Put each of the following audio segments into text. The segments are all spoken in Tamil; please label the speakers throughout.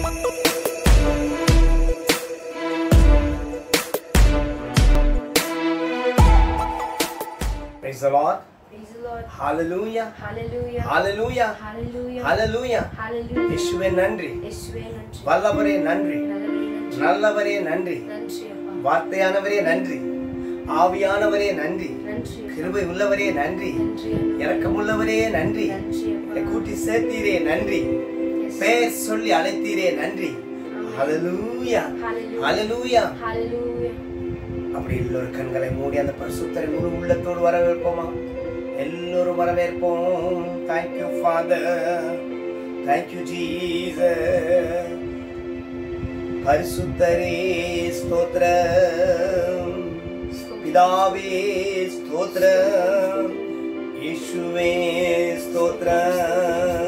Speaker 1: Praise the Lord.
Speaker 2: Praise the Lord.
Speaker 1: Hallelujah.
Speaker 2: Hallelujah.
Speaker 1: Hallelujah.
Speaker 2: Hallelujah.
Speaker 1: Hallelujah.
Speaker 2: Hallelujah.
Speaker 1: இயேசுவே நன்றி
Speaker 2: இயேசுவே நன்றி.
Speaker 1: வல்லவரே நன்றி
Speaker 2: நல்லவரே நன்றி.
Speaker 1: நல்லவரே நன்றி
Speaker 2: நன்றி அப்பா.
Speaker 1: வார்த்தையானவரே நன்றி ஆவியானவரே நன்றி
Speaker 2: நன்றி.
Speaker 1: கிருபை உள்ளவரே நன்றி
Speaker 2: நன்றி அண்ணா.
Speaker 1: இரக்கமுள்ளவரே நன்றி
Speaker 2: நன்றி அப்பா.
Speaker 1: என்னை கூட்டி சேர்த்தீரே நன்றி
Speaker 2: Yes.
Speaker 1: பெயர் சொல்லி அழைத்தீரே நன்றி ஹalleluya
Speaker 2: Hallelujah.
Speaker 1: ஹalleluya
Speaker 2: Hallelujah.
Speaker 1: அப்படி எல்லோரும் கண்களை மூடி அந்த பரிசுத்தரை முழு உள்ளத்தோடு வரவேற்போமா எல்லோரும் வரவேற்போம் தேங்க்யூ ஃபாதர் தேங்க்யூ ஜீசஸ் பரிசுத்தரே ஸ்தோத்திரம் பிதாவே ஸ்தோத்திரம் இயேசுவே ஸ்தோத்திரம்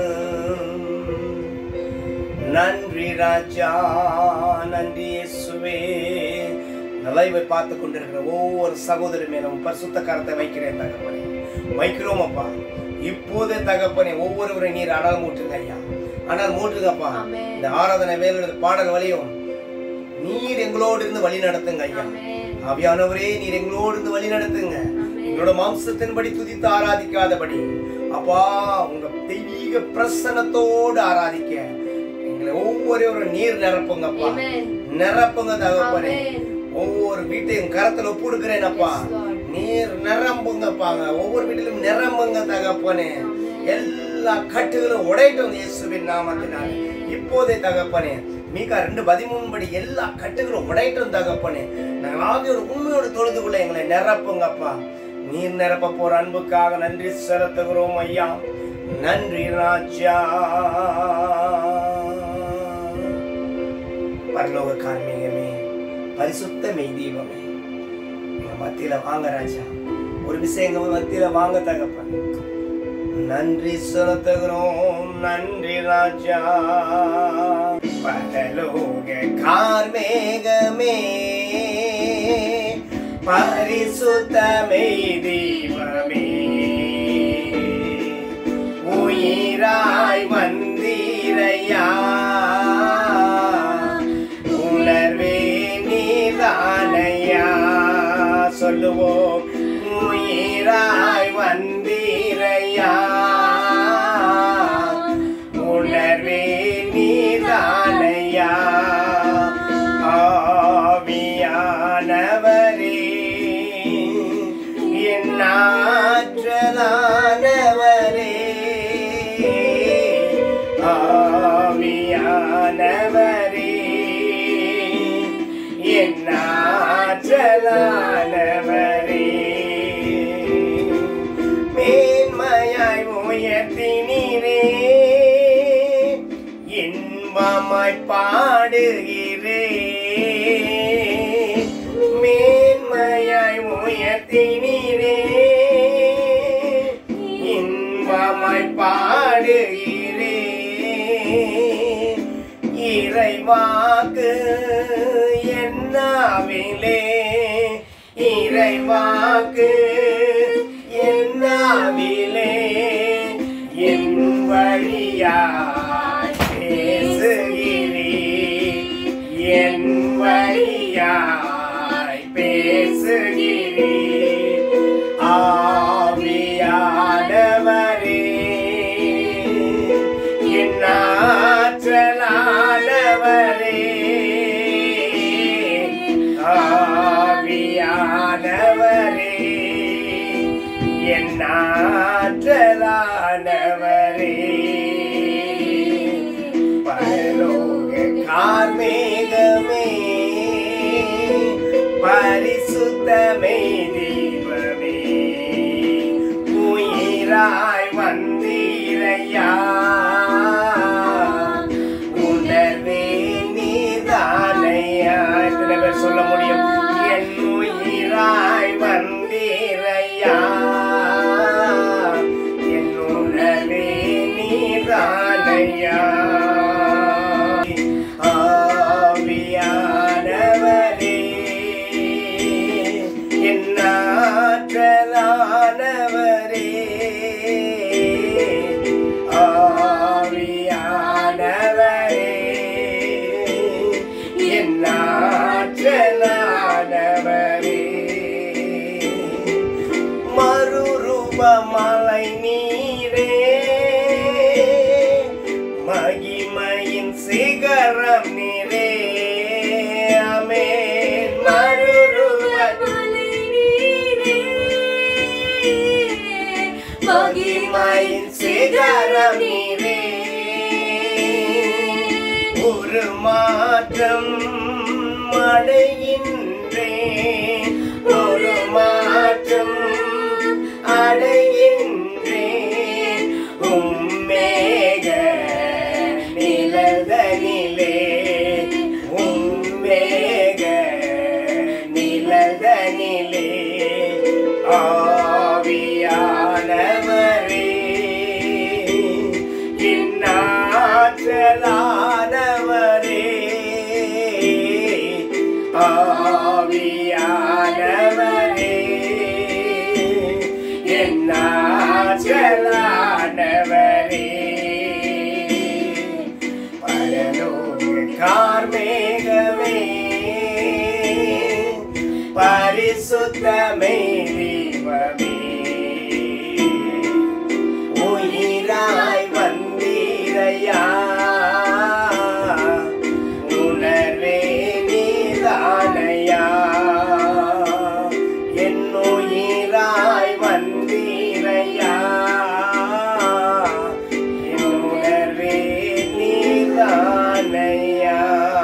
Speaker 1: நன்றி ராஜா நன்றி இயேசுவே லைவை பார்த்து கொண்டிருக்கிற ஒவ்வொரு சகோதரி மேலும் பரிசுத்த கரத்தை வைக்கிறேன் தகப்பனே வைக்கிறோம் அப்பா இப்போதே தகப்பனே ஒவ்வொருவரை நீர் அனல் மூட்டுங்க ஐயா அனல் மூட்டுங்கப்பா
Speaker 2: ஆமென்.
Speaker 1: இந்த ஆராதனை வேலை பாடல் வழியும் நீர் எங்களோடு இருந்து வழி நடத்துங்க ஐயா
Speaker 2: Amen.
Speaker 1: ஆவியானவரே நீர் எங்களோடு இருந்து வழி நடத்துங்க
Speaker 2: Amen.
Speaker 1: எங்களோட மாம்சத்தின்படி துதித்து ஆராதிக்காதபடி அப்பா உங்க தெய்வீக பிரசனத்தோடு ஆராதிக்க எங்களை ஒவ்வொரு நீர் நிரப்புங்கப்பா
Speaker 2: Amen.
Speaker 1: நிரப்புங்க தகப்பனே
Speaker 2: Amen.
Speaker 1: ஒவ்வொரு வீட்டையும் கரத்துல ஒப்புடுக்கிறேன் அப்பா
Speaker 2: Yes, Lord.
Speaker 1: நீர் நிரம்புங்கப்பாங்க ஒவ்வொரு வீட்டிலும் நிரம்புங்க தகப்பனே
Speaker 2: Amen.
Speaker 1: எல்லா கட்டுகளும் உடையட்டும் இயேசுவின் நாமத்தினால் இப்போதே தகப்பனே மீகா ரெண்டு பதிமூணு படி எல்லா கட்டுகளும் உடையட்டும் தகப்பனே நாங்கள் ஆவியோட உண்மையோடு தொழுதுக்குள்ள எங்களை நிரப்புங்கப்பா நீர் நிரப்ப போற அன்புக்காக நன்றி செலுத்துகிறோம் ஐயா நன்றி ராஜா பரலோக கார்மீகமே பரிசுத்த மெய் தீபமே எங்க மத்தியில வாங்க ராஜா ஒரு விஷயம் எங்க மத்தியில வாங்க தகப்பன் நன்றி செலுத்துகிறோம் நன்றி ராஜா பரலோக கார்மேகமே பரிசுத்தமே தீபமே உயிராய் வந்தீரையா உணர்வே நீதானையா சொல்லுவோம் உயிராய் வந்தீரையா உணர்வே நீதானையா ஆவியானவரே என் ஆற்றலானவரே ஆவியானவரே என் ஆற்றலானவரே மேன்மையாய் உயர்த்தினீரே இன்பமாய் பாடுகிறே மேன்மையாய் உயர்த்தினீரே இன்பமாய் பாடுகிறே இறைவாக்கு என்னாவிலே இறைவாக்கு என்னாவிலே என் வழியாய் பேசுகிறீ என் வழியாய் பேசுகிறீ ஆவியானவரே என் ஆற்றலானவரே ஆவியானவரே என் ஆற்றலானவரே பரலோக கார்மேகமே பரிசுத்தமே தீபமே உயிராய் வந்தீரையா உணர்வே நீதானையா எத்தனை பேர் சொல்ல முடியும் என் உயிராய் வந்தீரையா என் சிகரம் நீரே அமேன் மறுருவன் மகிமையின் சிகரம் நீரே ஒரு மாற்றம் அடைகின்றேன் ஒரு மாற்றம் அடைகின்றேன் உம்மேக நிழல்தனிலே உம்மேக நிழல்தனிலே ஆவியானவரே இன்னாற்றலானவரே ஆவியானவரே என்னாற்றலானவரே பரலோக கார்மேகமே பரிசுத்தமே தீபமே உயிராய் வந்தீரையா உணர்வே நீதானையா என் உயிராய் வந்தீரையா என் உணர்வே நீதானையா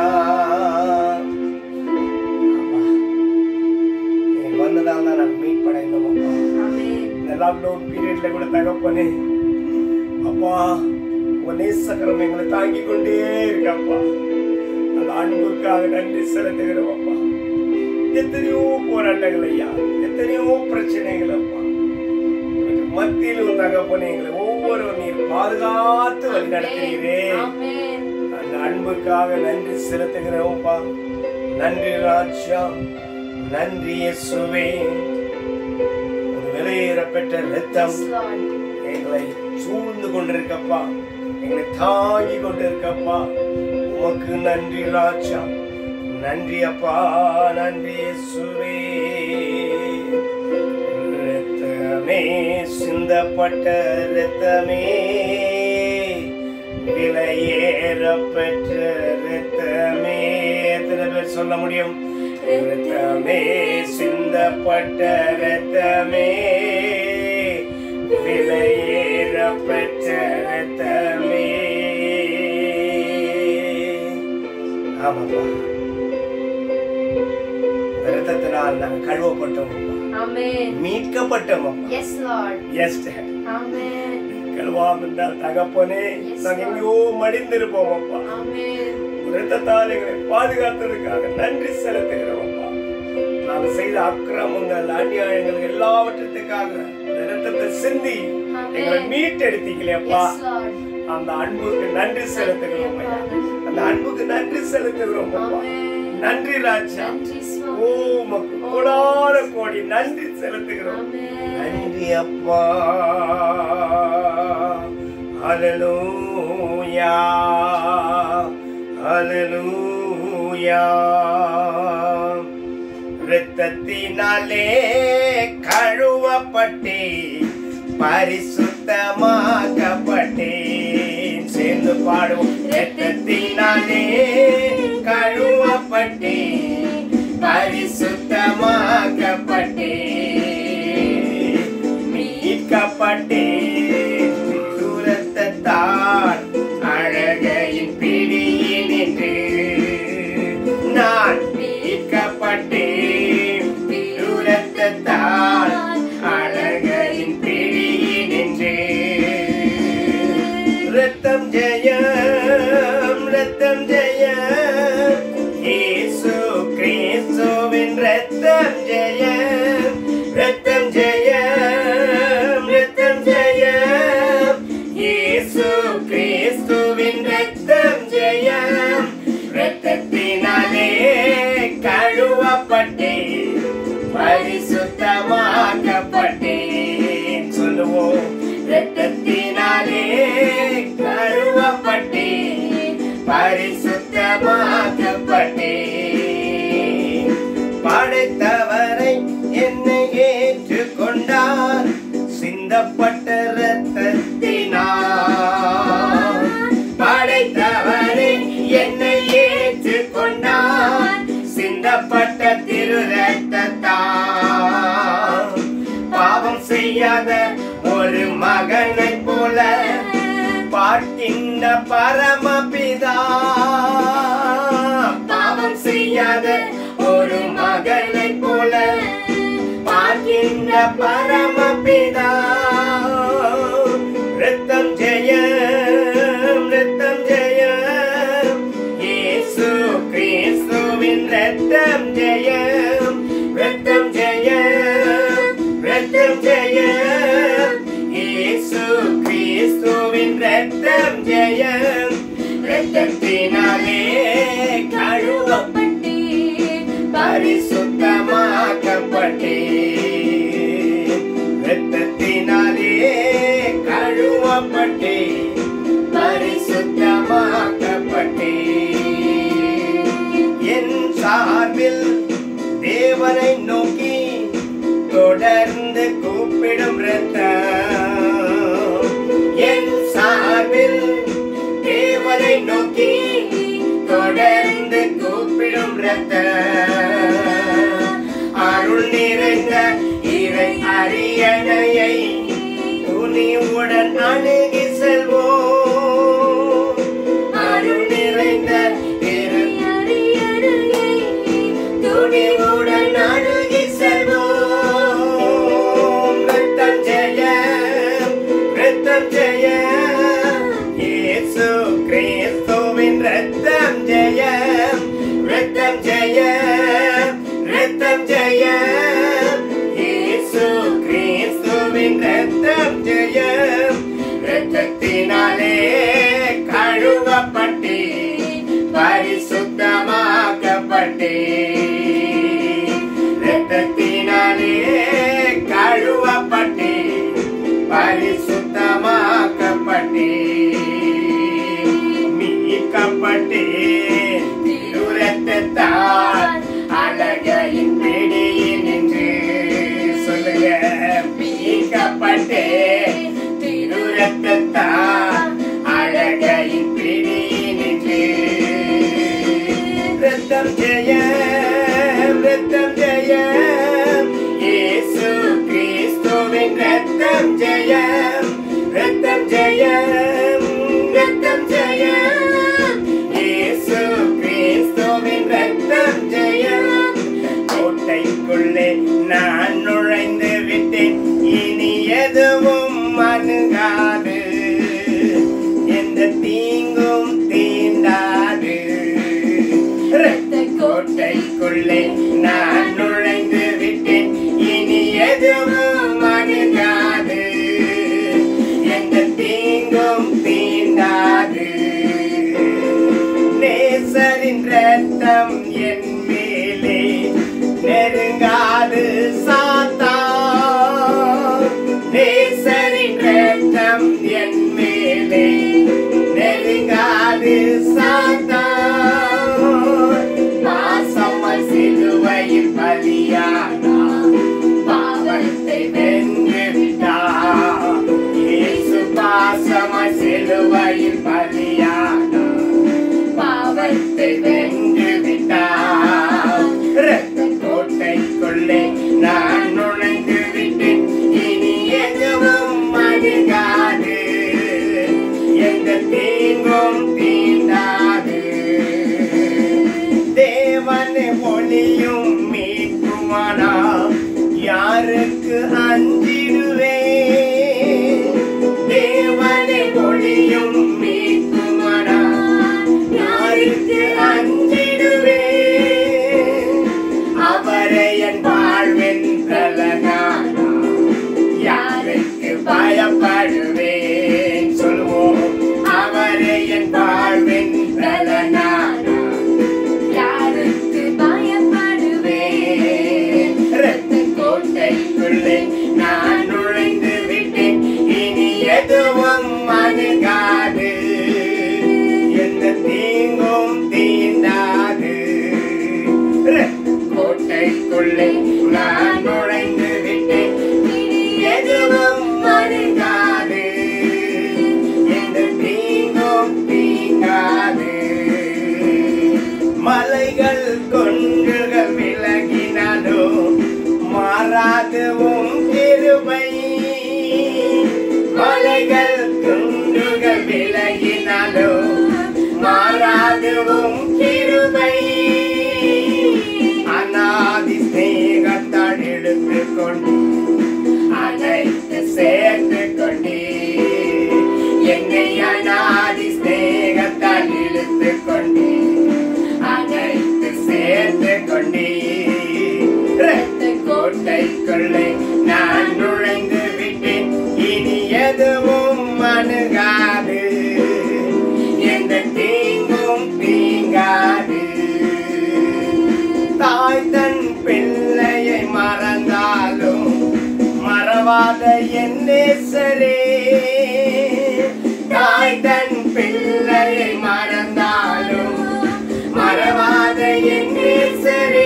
Speaker 1: நீ வந்ததால் தான் நான் மீட் படைந்தோம் அப்பா இந்த லாக்டவுன் பீரியட்ல கூட தகப்பனே அப்பா உன் நேசக்கரம் எங்களை தாங்கி கொண்டே இருக்கப்பா அந்த அன்புக்காக நன்றி செலுத்துகிறோம் அப்பா எத்தனையோ போராட்டங்கள் ஐயா எத்தனையோ பிரச்சனைகள் அப்பா உனக்கு மத்தியில் உன் தகப்பனே எங்களை ஒவ்வொரு நீர் பாதுகாத்து வழி நடத்துகிறீரே அந்த அன்புக்காக நன்றி செலுத்துகிறோம்ப்பா நன்றி ராஜா நன்றி இயேசுவே ஒரு விலையேறப்பெற்ற ரத்தம் எங்களை சூழ்ந்து கொண்டிருக்கப்பா எங்களை தாங்கி கொண்டிருக்கப்பா உமக்கு நன்றி ராஜா நன்றி அப்பா நன்றி இயேசுவே ரத்தமே சிந்தப்பட்ட ரத்தமே விலையேறப்பெற்ற ரத்தமே எத்தனை பேர் சொல்ல முடியும் ரத்தமே சிந்தப்பட்ட ரத்தமே விலையேறப்பெற்ற ரத்தமே ஆமாப்பா இந்த ரத்தத்தினால் நாங்கள் கழுவப்பட்டோம் மீட்கப்பட்டோம்
Speaker 2: Yes, Lord.
Speaker 1: Yes
Speaker 2: Amen.
Speaker 1: கழுவாம இருந்தால் தகப்பனே
Speaker 2: Yes,
Speaker 1: நாங்கள்
Speaker 2: Lord.
Speaker 1: எங்கேயோ மடிந்திருப்போம் அப்பா
Speaker 2: Amen.
Speaker 1: ரத்தத்தால் எங்களை பாதுகாத்ததுக்காக நன்றி செலுத்துகிறோம் அப்பா நாங்கள் செய்த அக்கிரமங்கள் அநியாயங்கள் எல்லாவற்றத்துக்காக இந்த ரத்தத்தை சிந்தி
Speaker 2: Amen.
Speaker 1: எங்களை மீட்டெடுத்தீங்களே அப்பா
Speaker 2: Yes, Lord.
Speaker 1: அந்த அன்புக்கு நன்றி செலுத்துகிறோம் ஐயா. அந்த அன்புக்கு நன்றி செலுத்துகிறோம் அப்பா
Speaker 2: Amen.
Speaker 1: நன்றி ராஜா
Speaker 2: நன்றி
Speaker 1: ஓ
Speaker 2: சுவாமி.
Speaker 1: உமக்கு கோடான கோடி நன்றி செலுத்துகிறோம்
Speaker 2: Amen.
Speaker 1: நன்றி அப்பா ஹalleluya ஹalleluya இரத்தத்தினாலே கழுவப்பட்டே பரிசுத்தமாக்கப்பட்டேன் சேர்ந்து பாடுவோம் இரத்தத்தினாலே கழுவப்பட்டே பரிசுத்தமாக்கப்பட்டேன் மீட்கப்பட்டேன் தூரத்தான் அழகையின் பிடியினின்று நான் மீட்கப்பட்டேன் தூரத்தான் அழகையின் பிடியினின்று ரத்தம் ஜெயம் ரத்தம் ஜெயம் இயேசு கிறிஸ்துவின் ரத்தம் ஜெயம் ரத்தம் ஜெயம் ரத்தம் ஜெயம் இயேசு கிறிஸ்துவின் ரத்தம் ஜெயம் ரத்தத்தினாலே கழுவப்பட்டேன் பரிசுத்தமாக்கப்பட்டேன் சொல்லுவோம் ரத்தத்தினாலே கழுவப்பட்டேன் பரிசுத்தமாக்கப்பட்டேன் படைத்தவரை என்னை ஏற்றுக்கொண்டார் சிந்தப்பட்ட ரத்தத்தினால் படைத்தவரை என்னை பரமபிதா பாவம் செய்யாத ஒரு மகனை போல பார்க்கின்ற பரமபிதா ரத்தம் ஜெயம் ரத்தம் ஜெயம் இயேசு கிறிஸ்துவின் ரத்தம் ஜெயம் ரத்தம் ஜெயம் ரத்தம் ஜெயம் இயேசு கிறிஸ்துவின் ரத்தம் ஜெயம் ரத்தத்தினாலே கழுவப்பட்டு பரிசுத்தமாக்கப்பட்டே ரத்தத்தினாலே கழுவப்பட்டே பரிசுத்தமாக்கப்பட்டே என் சார்பில் தேவனை நோக்கி தொடர்ந்து கூப்பிடும் ரத்தம் என் சார்பில் தேவனை நோக்கி தொடர்ந்து கூப்பிடும் ரத்தம் அருள் நிறைந்த இறை அரியணையை துணிவுடன் அணுகி செல்வோம் அருள் நிறைந்த இறை துணிவுடன் அணுகி செல்வோம் ரத்தம் ஜெயம் ரத்தம் ஜெயம் இயேசு கிறிஸ்துவின் ரத்தம் ஜெயம் ரத்தம் ஜெயம் ரத்தம் ஜெயம் இயேசு கிறிஸ்துவின் ரத்தம் ஜெயம் ரத்தத்தினாலே கழுவப்பட்டே பரிசுத்தமாக்கப்பட்டே ரத்தத்தினாலே கழுவப்பட்டே பரிசுத்தமாக்கப்பட்டே மீட்கப்பட்டே திருரத்தால் அழகையின் பிடியில் நின்று சொல்லுங்க மீட்கப்பட்டே திருரத்தால் அழகையின் பிடியில் நின்று ரத்தம் ஜெயம் ரத்தம் ஜெயம் இயேசு கிறிஸ்துவின் ரத்தம் ஜெயம் ரத்தம் ஜெயம் ரத்தம் ஜெயம் இயேசு கிறிஸ்துவின் ரத்தம் ஜெயம் கோட்டைக்குள்ளே நான் நுழைந்து விட்டேன் இனி எதுவும் அணுகாது எந்த தீங்கும் தீண்டாது இரத்த கோட்டைக்குள்ளே நான் நுழைந்து விட்டேன் இனி எதுவும் அணுகாது எந்த தீங்கும் தீண்டாது நேசரின் ரத்தம் என் மேலே நெருங்காது சாத்தா நேசரின் ரத்தம் என் மேலே நெருங்காது சாத்தா பாசமல் சிலுவையில் பலியானா பாவத்தை வென்று விட்டார் இயேசு பாசமல் சிலுவையில் பலியானா பாவத்தை வென்று விட்டார் இரத்த கோட்டைக்குள்ளே நான் நுழைந்து விட்டேன் இனி எதுவும் அணுகாது எந்த தீங்கும் தீண்டாது தேவனை ஒளியும் மீட்குமானா யாருக்கு அஞ்சிடுவே தேவனை ஒளியும் மீட்குமானா யாருக்கு அஞ்சிடுவே அவரை என் வாழ்வின் பலனானா யாருக்கு பயப்படுவேன் சொல்லுவோம் அவரை என் வாழ்வின் பலனானா யாருக்கு பயப்படுவேன் இரத்த கோட்டைக்குள்ளே நான் நுழைந்து விட்டேன் இனி எதுவும் அணுகாது எந்த தீங்கும் தீண்டாது இரத்த கோட்டைக்குள்ளே நான் நுழைந்து விட்டேன் இனி எதுவும் அணுகாது எந்த தீங்கும் தீங்காது மலைகள் கொன்றுகள் விலகினாலோ மாறாதுவும் கிருபை மலைகள் குன்றுகள் விலகினாலோ எதுவும் கிருபை அநாதி ஸ்நேகத்தால் இழுத்துக் கொண்டு அனைத்து சேர்த்து கொண்டே என்னை அநாதி ஸ்நேகத்தால் இழுத்துக் கொண்டே அனைத்து சேர்த்து கொண்டே இரத்த கோட்டைக்குள்ளே நான் நுழைந்து விட்டேன் இனி எதுவும் அணுகாது எந்த தீங்கும் தீங்காது தாய் தன் பிள்ளையை மறந்தாலும் மறவாத என் நேசரே தாய் தன் பிள்ளையை மறந்தாலும் மறவாத என் நேசரே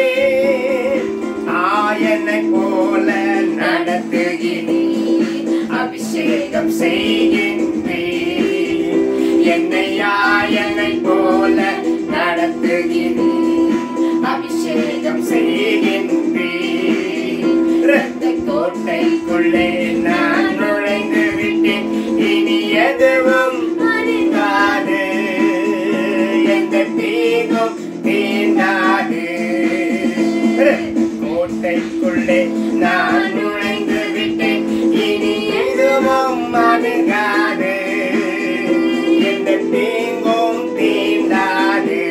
Speaker 1: ஆயனை போல நடத்துகிறீர் அபிஷேகம் செய்கின்றீர் என்னை ஆயனை போல நடத்துகிறீர் அபிஷேகம் செய்கின்றீர் இரத்த கோட்டைக்குள்ளே நான் நுழைந்து விட்டேன் இனி எதுவும் அணிகாது எந்த தீங்கும் தீண்டாது கோட்டைக்குள்ளே நான் நுழைந்து விட்டேன் இனி எதுவும் அணுகாது எந்த தீங்கும் தீண்டாது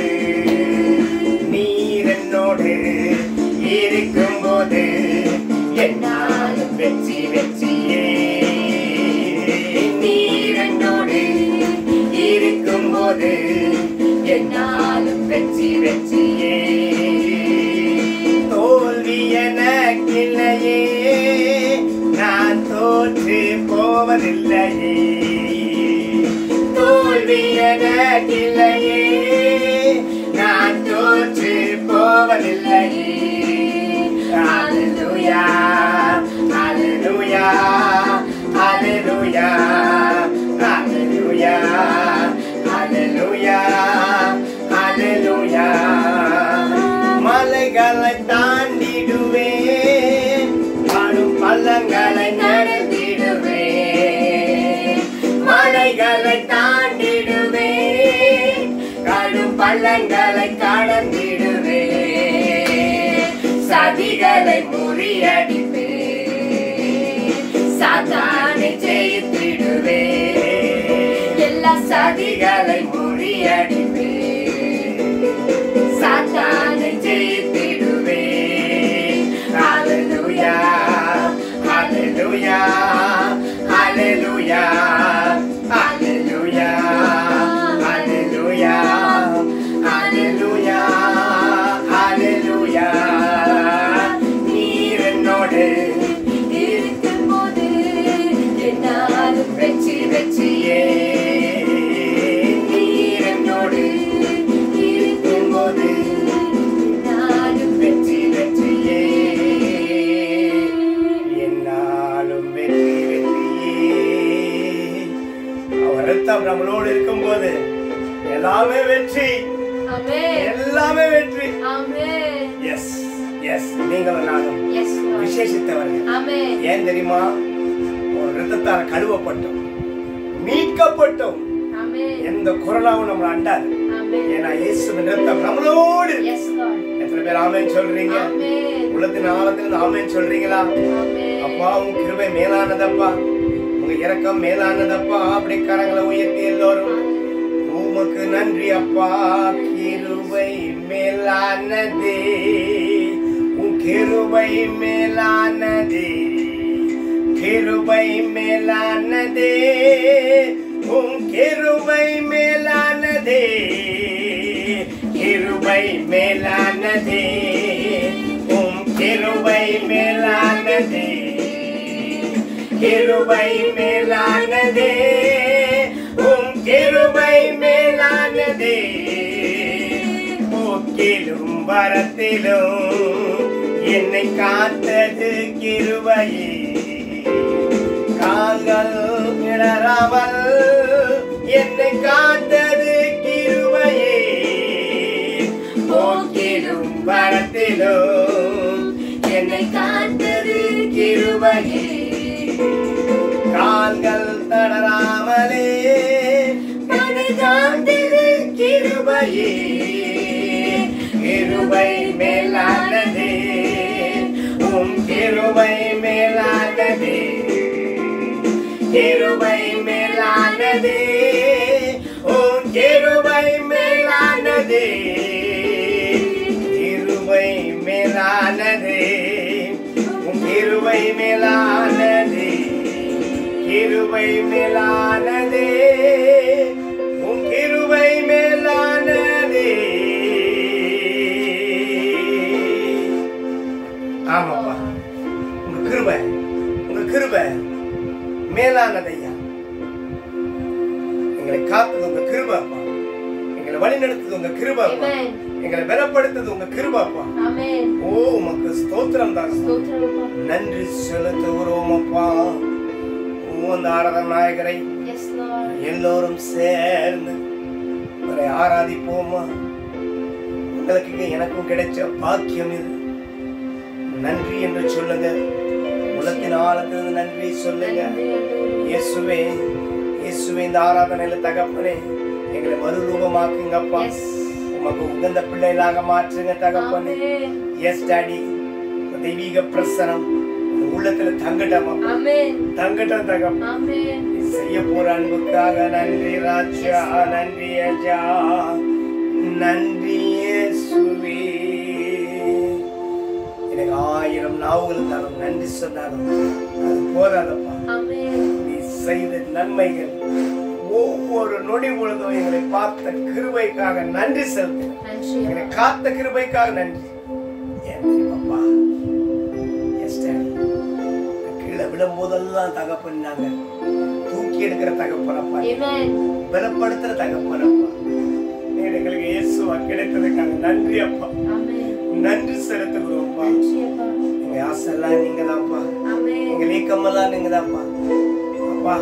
Speaker 1: நீர் என்னோடு இருக்கும்போது என்னாலும் வெற்றி வெற்றியே நீர் என்னோடு இருக்கும்போது என்னாலும் வெற்றி வெற்றியே தோல்வி எனக்கில்லையே நான் தோற்று போவதில்லையே தோல்வி எனக்கில்லையே நான் தோற்று போவதில்லையே Hallelujah, hallelujah, hallelujah, hallelujah, hallelujah, hallelujah. மலைகளை தாண்டிடுவேன் வாழும் பள்ளங்களை நடத்திடுவேன் மலைகளை தாண்டிடுவேன் கடும் பள்ளங்களை கடந்திடுவேன் சதிகளை முறியடிப்பேன் சாத்தானை ஜெயித்திடுவேன் எல்லா சதிகளை முறியடிப்பேன் சாத்தானை ஜெயித்திடுவேன் ஹalleluya ஹalleluya ஹalleluya ஹalleluya ஹalleluya ஹalleluya ஹalleluya நீர் என்னோடு
Speaker 2: இருக்கும்போது என்னாலும் வெற்றி வெற்றியே
Speaker 1: நீர் என்னோடு இருக்கும்போது
Speaker 2: நானும்
Speaker 1: வெற்றி வெற்றியே என்னாலும் வெற்றி வெற்றியே அவர் ரத்தம் நம்மளோடு இருக்கும்போது எல்லாமே வெற்றி
Speaker 2: ஆமென்
Speaker 1: எல்லாமே வெற்றி
Speaker 2: ஆமென்
Speaker 1: எஸ் எஸ் நீங்களும் நானும்
Speaker 2: எஸ்
Speaker 1: விசேஷித்தவர்கள்
Speaker 2: ஆமென்
Speaker 1: ஏன் தெரியுமா ஒரு ரத்தத்தால் கழுவப்பட்டோம் மீட்கப்பட்டோம்
Speaker 2: ஆமென்
Speaker 1: எந்த கொரோனாவும் நம்மளை அண்டாது
Speaker 2: ஆமென்
Speaker 1: ஏன்னா இயேசுவின் ரத்தம் நம்மளோடு
Speaker 2: எஸ் லார்ட்
Speaker 1: எத்தனை பேர் ஆமென் சொல்றீங்க
Speaker 2: ஆமென்
Speaker 1: உள்ளத்தின் ஆழத்தில் ஆமென் சொல்றீங்களா
Speaker 2: ஆமென்
Speaker 1: அப்பா உங்க கிருபை மேலானதப்பா உங்க இரக்கம் மேலானதப்பா அப்படி கரங்களை உயர்த்தி எல்லோரும் உமக்கு நன்றி அப்பா கிருபை மேலானதே உன் கிருபை மேலானதே கிருபை மேலானதே உன் கிருபை மேலானதே கிருபை மேலானதே உம் கிருபை மேலானதே கிருபை மேலானதே உம் கிருபை மேலானதே போக்கிலும் வரத்திலும் என்னை காத்தது கிருபையே கால்கள் இடராமல் என்னை காத்தது கிருபையே போக்கிலும் வரத்திலும் என்னை காத்தது கிருபையே கால்கள் தளராமலே என்னை காத்தது கிருபையே கிருபையே கிருபை மேலானதே உம் கிருபை மேலானதே கிருபை மேலானதே உம் கிருபை மேலானதே கிருபை மேலானதே உம் கிருபை மேலானதே கிருபை மேலானதே உம் கிருபை மேலானதே ஆமாப்பா உங்க கிருபை உங்க கிருபை மேலானதையா எங்களை காத்தது உங்க கிருபாப்பா எங்களை வழி நடத்தது உங்க கிருபாப்பா
Speaker 2: Amen.
Speaker 1: எங்களை பலப்படுத்தது உங்க கிருபாப்பா
Speaker 2: Amen.
Speaker 1: ஓ உமக்கு ஸ்தோத்திரம் தான்
Speaker 2: ஸ்தோத்திரம் அப்பா.
Speaker 1: நன்றி செலுத்துகிறோம் அப்பா ஓ அந்த ஆராதன நாயகரை
Speaker 2: Yes, Lord.
Speaker 1: எல்லோரும் சேர்ந்து அவரை ஆராதிப்போமா உங்களுக்கு எனக்கும் கிடைச்ச பாக்கியம் இது நன்றி என்று சொல்லுங்க உலகத்தின் ஆழத்திலிருந்து நன்றி சொல்லுங்க
Speaker 2: நன்றி ஆண்டவரே.
Speaker 1: இயேசுவே இயேசுவே இந்த ஆராதனையில தகப்பனே எங்களை மறுரூபமாக்குங்கப்பா
Speaker 2: Yes.
Speaker 1: உமக்கு உகந்த பிள்ளைகளாக மாற்றுங்க தகப்பனே
Speaker 2: Amen.
Speaker 1: எஸ் டாடி தெய்வீக பிரசனம் உங்க உள்ளத்துல தங்கட்டம் அப்பா.
Speaker 2: Amen.
Speaker 1: தங்கட்டம் தகப்ப
Speaker 2: Amen.
Speaker 1: நீ செய்ய போற அன்புக்காக நன்றி ராஜா நன்றி அஜா நன்றி இயேசுவே எனக்கு ஆயிரம் நாவுகள் இருந்தாலும் நன்றி சொன்னாலும் அது போதாதப்பா
Speaker 2: Amen.
Speaker 1: நீ செய்த நன்மைகள் ஒவ்வொரு நொடி பொழுதும் எங்களை பார்த்த கிருபைக்காக நன்றி செலுத்துகிறேன்
Speaker 2: நன்றி
Speaker 1: எங்களை
Speaker 2: அப்பா.
Speaker 1: காத்த கிருபைக்காக நன்றி ஏன் தெரியுமாப்பா எஸ் டாடி நான் கீழே விழும்போதெல்லாம் தகப்பன்னாங்க தூக்கி எடுக்கிற தகப்பனப்பா
Speaker 2: Amen.
Speaker 1: பலப்படுத்துற தகப்பனப்பா நீர் எங்களுக்கு இயேசுவா கிடைத்ததுக்காக நன்றி அப்பா
Speaker 2: Amen.
Speaker 1: நன்றி செலுத்துகிறோம்ப்பா
Speaker 2: நன்றி அப்பா.
Speaker 1: எங்க ஆசைலாம் நீங்க தான்ப்பா
Speaker 2: Amen.
Speaker 1: எங்க நீக்கமெல்லாம் நீங்க தான்ப்பா அப்பா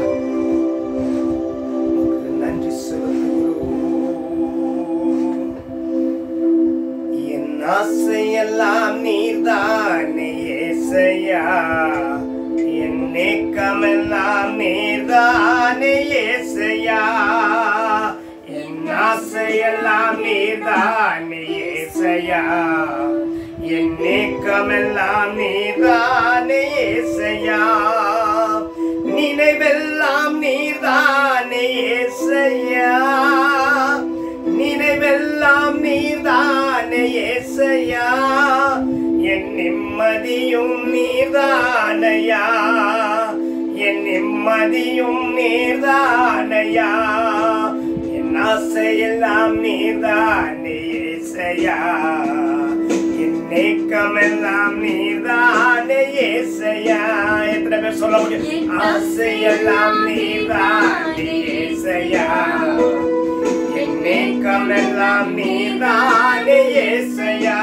Speaker 1: உமக்கு நன்றி செலுத்துகிறோம் என் ஆசையெல்லாம் நீர்தானே ஏசையா என் நேக்கமெல்லாம் நீர்தானே ஏசையா என் ஆசையெல்லாம் நீர்தானே ஏசையா என் நேக்கமெல்லாம் நீர்தானே ஏசையா நினைவெல்லாம் நீர்தானே ஏசையா நினைவெல்லாம் நீர்தானே ஏசையா என் நிம்மதியும் நீர்தானையா என் நிம்மதியும் நீர்தானையா என் ஆசையெல்லாம் நீர்தானே ஏசையா என் நேக்கமெல்லாம் நீர்தானே ஏசையா எத்தனை பேர் சொல்ல முடியும் ஆசையெல்லாம் நீர்தானே ஏசையா என் நேக்கமெல்லாம் நீர்தானே ஏசையா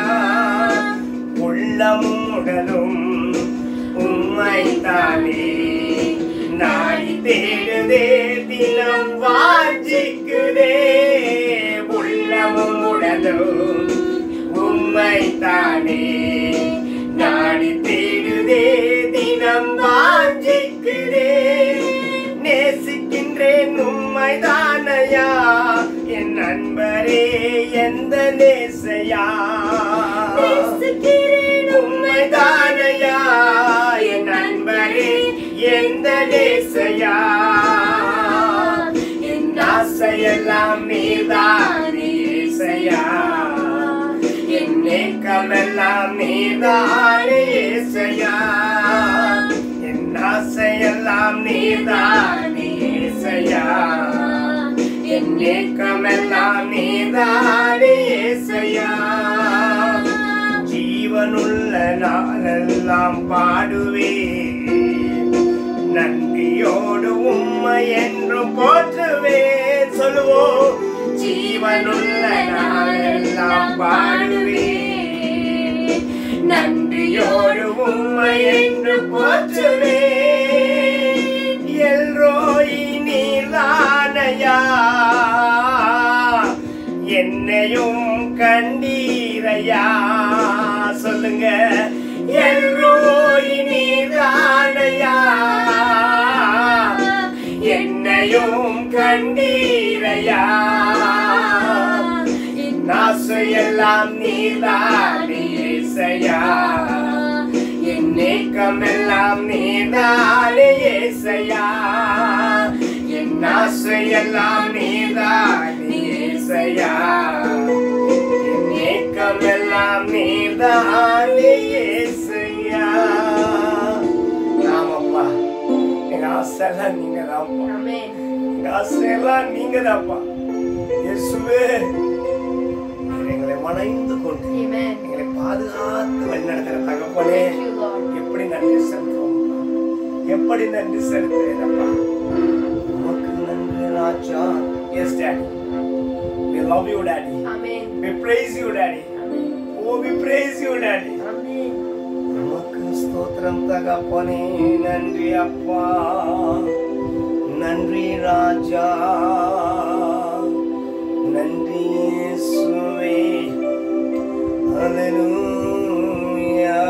Speaker 1: உள்ளமும் உடலும் உம்மை தானே நாடி தேடுதே தினம் வாஞ்சிக்குதே உள்ளமும் உடலும் உம்மை தானே நாடி தேடுதே தினம் வாஞ்சிக்குதே நேசிக்கின்றேன் உம்மை தானையா என் நண்பரே எந்த நேசையா நேசிக்கிறேன் உம்மை தானையா என் நண்பரே எந்த நேசையா என் ஆசையெல்லாம் நீதானே இசையா என் நேக்கமெல்லாம் நீதானே இசையா என் ஆசையெல்லாம் நீதானே இசையா என் ஏக்கமெல்லாம் நீதானே இசையா ஜீவனுள்ள நாளெல்லாம் பாடுவே நன்றியோடு உம்மை என்றும் போற்றுவேன் சொல்லுவோம் ஜீவனுள்ள நாளெல்லாம் பாடுவே நன்றியோடு உம்மை என்று போற்றுவே எல்ரோய் நீர்தானையா என்னையும் கண்டீரையா சொல்லுங்க எல்ரோய் நீர்தானையா என்னையும் கண்டீரையா ஆசையெல்லாம் நீதானே ஏசையா என் ஏக்கமெல்லாம் நீதானே ஏசையா என் ஆசையெல்லாம் நீதானே ஏசையா என் ஏக்கமெல்லாம் நீதானே ஏசையா ஆமாப்பா எங்க ஆசையெல்லாம் நீங்க தான்ப்பா
Speaker 2: ஆமென்
Speaker 1: எங்க ஆசையெல்லாம் நீங்க தான்ப்பா இயேசுவே நீர் எங்களை மனைந்து கொண்டு
Speaker 2: Amen.
Speaker 1: எங்களை பாதுகாத்து வழிநடத்துற தகப்பனே
Speaker 2: Thank you, Lord.
Speaker 1: எப்படி நன்றி செலுத்துவோம் எப்படி நன்றி செலுத்துவேனப்பா உமக்கு நன்றி ராஜா yes daddy we love you daddy
Speaker 2: Amen.
Speaker 1: we praise you daddy
Speaker 2: Amen.
Speaker 1: oh we praise you daddy
Speaker 2: Amen.
Speaker 1: உமக்கு ஸ்தோத்திரம் தகப்பனே நன்றி அப்பா நன்றி ராஜா நன்றி இயேசுவே ஹalleluya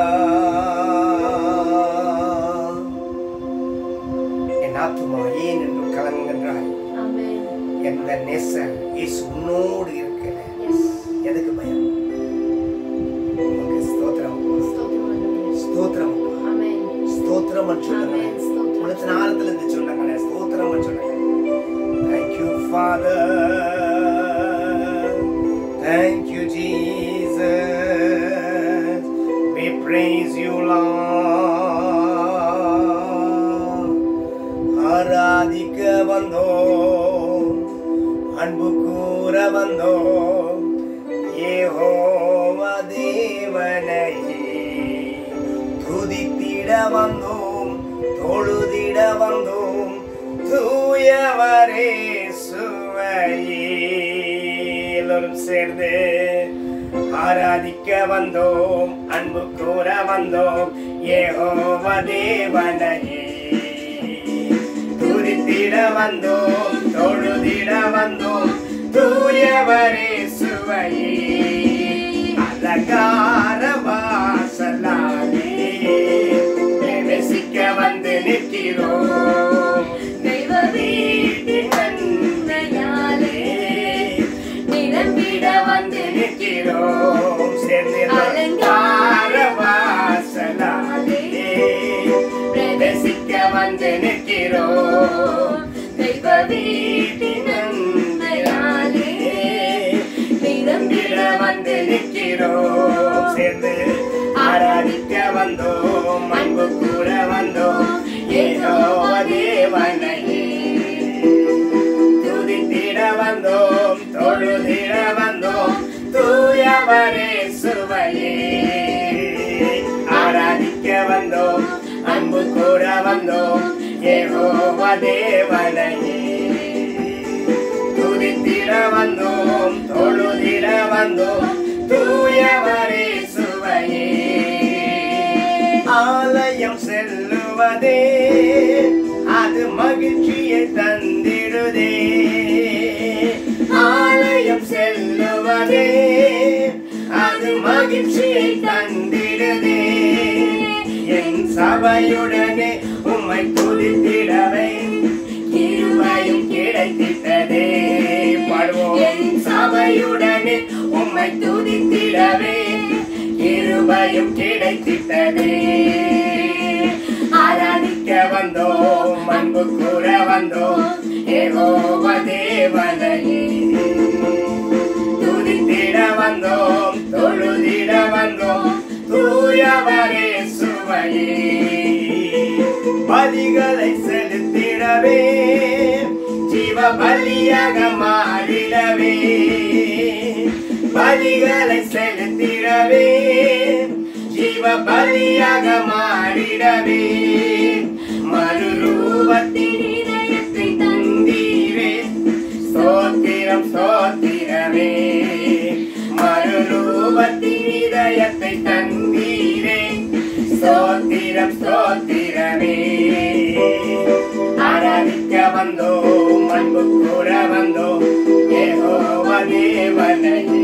Speaker 1: என் ஆத்துமா ஏன் என்று கலங்குகின்றாய்
Speaker 2: Amen.
Speaker 1: எந்த நேசர் இயேசு உன்னோடு இருக்கிற
Speaker 2: Yes.
Speaker 1: எதுக்கு பயம் உமக்கு ஸ்தோத்திரம்
Speaker 2: ஸ்தோத்திரம் ஆண்டவரே.
Speaker 1: ஸ்தோத்திரம்
Speaker 2: Amen.
Speaker 1: ஸ்தோத்திரம் சொல்லுங்க
Speaker 2: Amen. ஸ்தோத்திரம்.
Speaker 1: உலகத்தின் ஆழத்துல இருந்து சொல்லுங்க ஸ்தோத்திரம் சொல்லுங்க Thank you Father Thank you Jesus We praise you Lord ஆராதிக்க வந்தோம் அன்பு கூற வந்தோம் ஏகோவா தேவனை துதித்திட வந்தோம் தொழுதிட வந்தோம் தூயவரே சுவையே எல்லோரும் சேர்ந்து ஆராதிக்க வந்தோம் அன்பு கூற வந்தோம் ஏகோவா தேவனையே துதித்திட வந்தோம் தொழுதிட வந்தோம் தூயவரே சுவையே அலங்கார வாசலாலே பிரவேசிக்க வந்து நிற்கிறோம்
Speaker 2: தெய்வ வீட்டின் நன்மையாலே நிரம்பிட வந்து
Speaker 1: நிற்கிறோம் சேர்ந்து அலங்கார வாசலாலே பிரவேசிக்க வந்து நிற்கிறோம்
Speaker 2: தெய்வ வீட்டின் நன்மையாலே நிரம்பிட
Speaker 1: வந்து நிற்கிறோம் சேர்ந்து ஆராதிக்க வந்தோம் அன்பு கூற வந்தோம் ஏதோ தேவனையே துதித்திட வந்தோம் தொழுதிட வந்தோம் தூயவரே சுவையே ஆராதிக்க வந்தோம் அன்பு கூற வந்தோம் ஏகோவா தேவனையே துதித்திட வந்தோம் தொழுதிட வந்தோம் தூயவரே சுவையே ஆலயம் செல்லுவதே அது மகிழ்ச்சியை தந்திடுதே ஆலயம் செல்லுவதே அது மகிழ்ச்சியை தந்திடுதே என் சபையுடனே உம்மை துதித்திடவே கிருபையும் கிடைத்திட்டதே பாடுவோம் என் சபையுடனே உம்மை துதித்திடவே கிருபையும் கிடைத்திட்டதே ஆராதிக்க வந்தோம் அன்பு கூற வந்தோம் ஏகோவ தேவனையே துதித்திட வந்தோம் தொழுதிட வந்தோம் தூயவரே சுவையே பலிகளை செலுத்திடவே ஜீவ பலியாக மாறிடவே பலிகளை செலுத்திடவே ஜீவ பலியாக மாறிடவே மறுரூபத்தின் இதயத்தை தந்தீரே ஸ்தோத்திரம் ஸ்தோத்திரமே மறுரூபத்தின் இதயத்தை தந்தீரே ஸ்தோத்திரம் ஸ்தோத்திரமே ஆராதிக்க வந்தோம் அன்பு கூற வந்தோம் ஏகோவ தேவனையே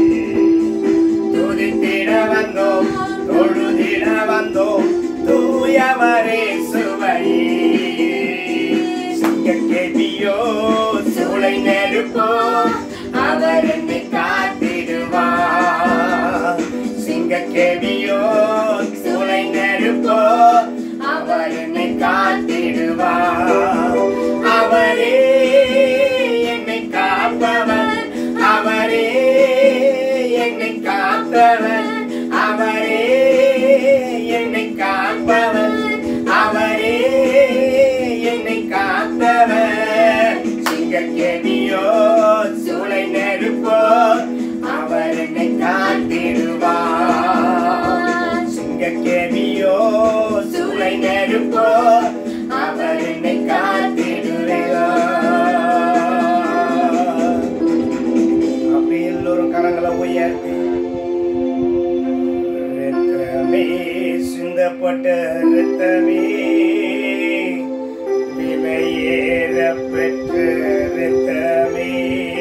Speaker 1: துதித்திட வந்தோம் தொழுதிட வந்தோம் தூயவரே சுவையே சிங்கக்கேபியோ சூளை நெருப்போ அவர் என்னை காத்திடுவார் கெடியோ சூளை நெருப்போ அவர் என்னை காத்திடுவார் அவரே என்னை காப்பவர் அவரே என்னை காத்தவர் அவரே என்னை காப்பவர் அவரே என்னை காத்தவர் சிங்கக்கெடியோ சூளை நெருப்போ அவர் என்னை காத்திடுவார் சிங்கக்கெடியோ சூளை நெருப்போ அவர் என்னை காத்திடுவார் அப்படி எல்லோரும் கரங்களை உயர்த்தி ரத்தமே சிந்தப்பட்ட ரத்தமே விலையேற பெற்ற ரத்தமே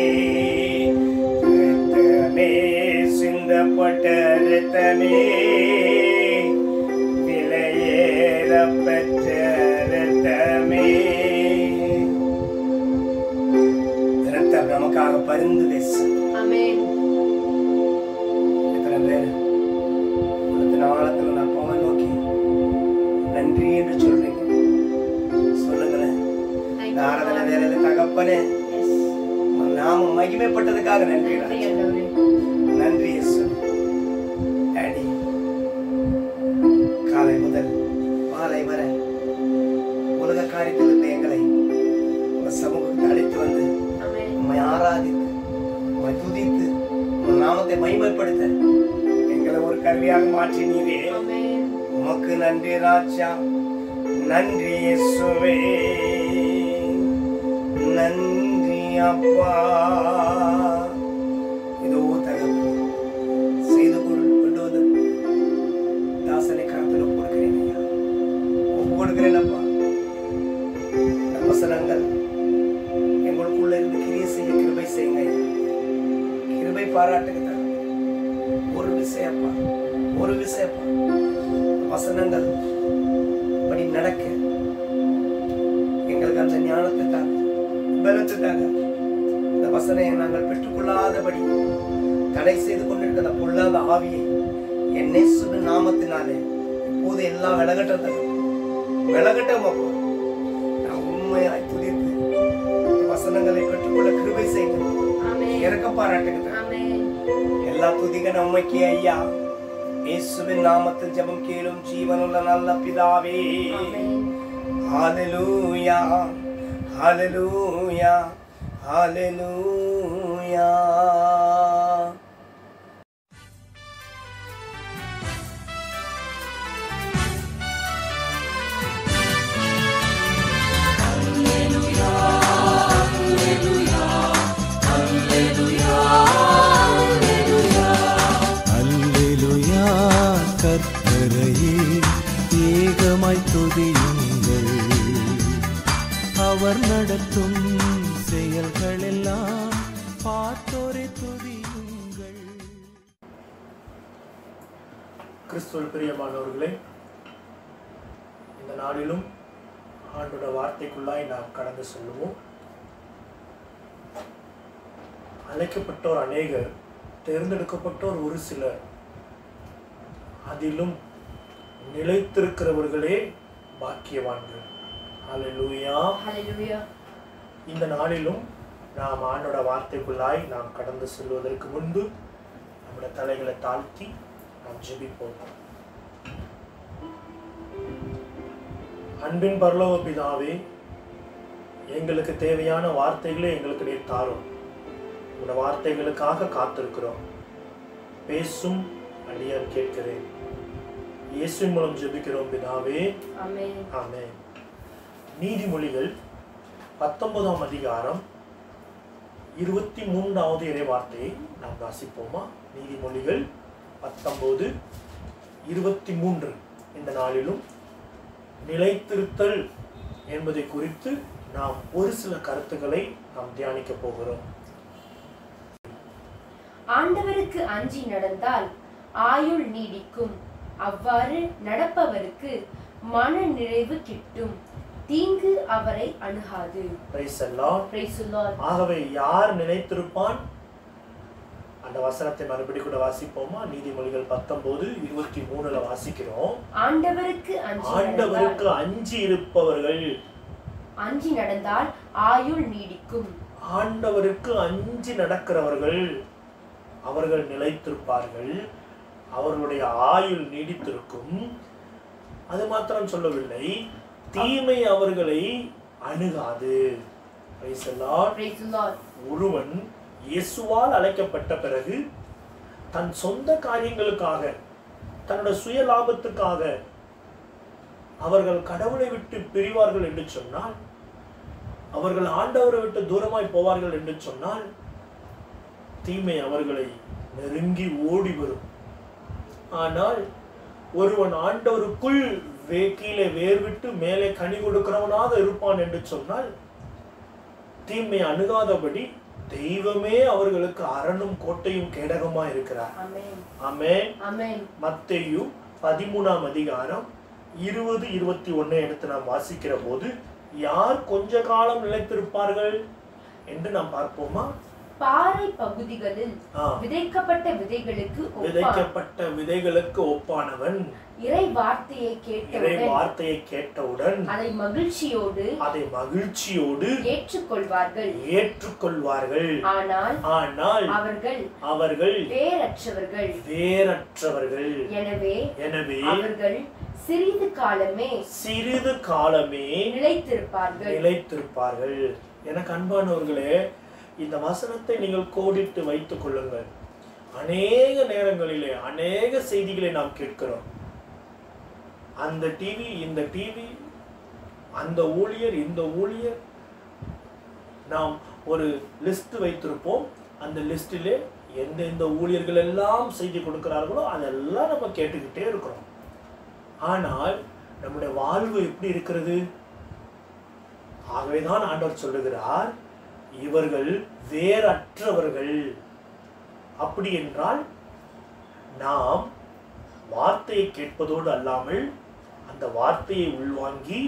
Speaker 1: ரத்தமே சிந்தப்பட்ட ரத்தமே விலையேற பெற்ற ரத்தமே ரத்தம் நமக்காக பரிந்து பேசு
Speaker 2: ஆமென்
Speaker 1: எத்தனை பேர் அடுத்த நாளத்துல நான் அப்பாவை நோக்கி நன்றி என்று சொல்றீங்க சொல்லுங்களேன் இந்த ஆராதனை வேலையில தகப்பனே
Speaker 2: Yes.
Speaker 1: உன் நாமம் மகிமைப்பட்டதுக்காக நன்றி
Speaker 2: நன்றி
Speaker 1: ராஜா.
Speaker 2: ஆண்டவரே.
Speaker 1: நன்றி இயேசு டாடி காலை முதல் மாலை வரை உலக காரியத்தில் இருந்த எங்களை உங்க சமூகத்தை அழைத்து வந்து
Speaker 2: ஆமென்.
Speaker 1: உம்மை ஆராதித்து உம்மை துதித்து உன் நாமத்தை மகிமைப்படுத்த எங்களை ஒரு கருவியாக மாற்றினீரே
Speaker 2: ஆமென்.
Speaker 1: உமக்கு நன்றி ராஜா நன்றி இயேசுவே நன்றி அப்பா இதோ தகவல் செய்து கொண்டு கொண்டு வந்து தாசனை கருத்தில் ஒப்பு கொடுக்கிறேன் ஐயா ஒப்பு கொடுக்கிறேன் அப்பா இந்த வசனங்கள் எங்களுக்குள்ள இருந்து கிரியை செய்ய கிருபை செய்யுங்க ஐயா கிருபை பாராட்டுங்க தகவல் ஒரு விஷயப்பா ஒரு விஷயப்பா வசனங்கள் படி நடக்க எங்களுக்கு அந்த ஞானத்தை தாங்க பலத்தை தாங்க இந்த வசனம் நாங்கள் பெற்றுக்கொள்ளாதபடி தடை செய்து கொண்டிருக்கிற அந்த பொல்லாத ஆவியை என்னை சொல்லு நாமத்தினாலே இப்போது எல்லாம் விலகட்டும் விலகட்டும் அப்பா நான் உண்மையாய் துதித்து இந்த வசனங்களை பெற்றுக்கொள்ள கிருபை செய்து
Speaker 2: ஆமென்.
Speaker 1: இறக்க பாராட்டுங்க
Speaker 2: ஆமென்.
Speaker 1: எல்லா துதிக நம்மைக்கு ஐயா இயேசுவின் நாமத்தில் ஜெபம் கேளும் ஜீவனுள்ள நல்ல பிதாவே
Speaker 2: ஆமென்.
Speaker 1: ஹalleluya ஹalleluya ஹalleluya
Speaker 3: அல்லேலூயா கர்த்தரையே ஏகமாய் துதியுங்கள் அவர் நடத்தும் செயல்களெல்லாம் பார்த்தோரை துதியுங்கள்
Speaker 4: கிறிஸ்துவ பிரியமானவர்களே இந்த நாளிலும் ஆண்டோட வார்த்தைக்குள்ளாய் நாம் கடந்து செல்லுவோம் அழைக்கப்பட்டோர் அநேகர் தேர்ந்தெடுக்கப்பட்டோர் ஒரு சிலர் அதிலும் நிலைத்திருக்கிறவர்களே பாக்கியவான்கள் அல்லேலூயா
Speaker 2: Hallelujah.
Speaker 4: இந்த நாளிலும் நாம் ஆண்டோட வார்த்தைக்குள்ளாய் நாம் கடந்து செல்வதற்கு முன்பு நம்முடைய தலைகளை தாழ்த்தி நாம் ஜெபிப்போம் அன்பின் பரலோக பிதாவே எங்களுக்கு தேவையான வார்த்தைகளை எங்களுக்கு நீர் தாரும் உங்களோட வார்த்தைகளுக்காக காத்திருக்கிறோம் பேசும் அடியான் கேட்கிறேன் இயேசுவின் மூலம் ஜெபிக்கிறோம் பிதாவே
Speaker 2: Amen.
Speaker 4: ஆமென் நீதிமொழிகள் பத்தொன்பதாம் அதிகாரம் இருபத்தி மூன்றாவது இறை வார்த்தையை நாம் வாசிப்போமா நீதிமொழிகள் பத்தொன்பது இருபத்தி மூன்று இந்த நாளிலும் நிலைத்திருத்தல் என்பதை குறித்து நாம் ஒரு சில கருத்துக்களை நாம் தியானிக்க போகிறோம்
Speaker 2: ஆண்டவருக்கு அஞ்சி நடந்தால் ஆயுள் நீடிக்கும் அவ்வாறு நடப்பவருக்கு மன நிறைவு கிட்டும் தீங்கு அவரை அணுகாது
Speaker 4: Praise the Lord.
Speaker 2: Praise the Lord.
Speaker 4: ஆகவே யார் நிலைத்திருப்பான் அந்த வசனத்தை மறுபடி கூட வாசிப்போமா நீதிமொழிகள் பத்தொன்பது இருபத்தி மூணுல வாசிக்கிறோம்
Speaker 2: ஆண்டவருக்கு அஞ்சி நடந்தால்
Speaker 4: ஆண்டவருக்கு அஞ்சி இருப்பவர்கள்
Speaker 2: அஞ்சி நடந்தால் ஆயுள் நீடிக்கும்
Speaker 4: ஆண்டவருக்கு அஞ்சி நடக்கிறவர்கள் அவர்கள் நிலைத்திருப்பார்கள் அவர்களுடைய ஆயுள் நீடித்திருக்கும் அது மாத்திரம் சொல்லவில்லை தீமை அவர்களை அணுகாது Praise the Lord.
Speaker 2: Praise the Lord.
Speaker 4: ஒருவன் இயேசுவால் அழைக்கப்பட்ட பிறகு தன் சொந்த காரியங்களுக்காக தன்னோட சுய லாபத்துக்காக அவர்கள் கடவுளை விட்டு பிரிவார்கள் என்று சொன்னால் அவர்கள் ஆண்டவரை விட்டு தூரமாய் போவார்கள் என்று சொன்னால் தீமை அவர்களை நெருங்கி ஓடி வரும் ஆனால் ஒருவன் ஆண்டவருக்குள் வே கீழே வேர்விட்டு மேலே கனி கொடுக்கிறவனாக இருப்பான் என்று சொன்னால் தீமை அணுகாதபடி தெய்வமே அவர்களுக்கு அரணும் கோட்டையும் கேடகமா இருக்கிறார்
Speaker 2: Amen.
Speaker 4: ஆமென்
Speaker 2: Amen.
Speaker 4: மத்தேயு பதிமூணாம் அதிகாரம் இருபது இருபத்தி ஒண்ணை எடுத்து நாம் வாசிக்கிற போது யார் கொஞ்ச காலம் நிலைத்திருப்பார்கள் என்று நாம் பார்ப்போமா
Speaker 2: பாறை பகுதிகளில்
Speaker 4: ஆ,
Speaker 2: விதைக்கப்பட்ட விதைகளுக்கு ஒப்பான்
Speaker 4: விதைக்கப்பட்ட விதைகளுக்கு ஒப்பானவன்
Speaker 2: இறை வார்த்தையை
Speaker 4: இறை
Speaker 2: கேட்டவுடன்
Speaker 4: வார்த்தையை கேட்டவுடன்
Speaker 2: அதை மகிழ்ச்சியோடு
Speaker 4: அதை மகிழ்ச்சியோடு
Speaker 2: ஏற்றுக்கொள்வார்கள்
Speaker 4: ஏற்றுக்கொள்வார்கள்
Speaker 2: ஆனால்
Speaker 4: ஆனால்
Speaker 2: அவர்கள்
Speaker 4: அவர்கள்
Speaker 2: வேரற்றவர்கள்
Speaker 4: வேறற்றவர்கள்
Speaker 2: எனவே
Speaker 4: எனவே
Speaker 2: அவர்கள் சிறிது காலமே
Speaker 4: சிறிது காலமே
Speaker 2: நிலைத்திருப்பார்கள்
Speaker 4: நிலைத்திருப்பார்கள் எனக்கு அன்பானவர்களே இந்த வசனத்தை நீங்கள் கோடிட்டு வைத்துக் கொள்ளுங்கள் அநேக நேரங்களிலே அநேக செய்திகளை நாம் கேட்கிறோம் அந்த டிவி இந்த டிவி அந்த ஊழியர் இந்த ஊழியர் நாம் ஒரு லிஸ்ட் வைத்திருப்போம் அந்த லிஸ்டிலே எந்தெந்த ஊழியர்கள் எல்லாம் செய்தி கொடுக்கிறார்களோ அதெல்லாம் நம்ம கேட்டுக்கிட்டே இருக்கிறோம் ஆனால் நம்முடைய வாழ்வு எப்படி இருக்கிறது ஆகவேதான் ஆண்டவர் சொல்லுகிறார் இவர்கள் வேறற்றவர்கள் அப்படி என்றால் நாம் வார்த்தையை கேட்பதோடு அல்லாமல் அந்த வார்த்தையை உள்வாங்கி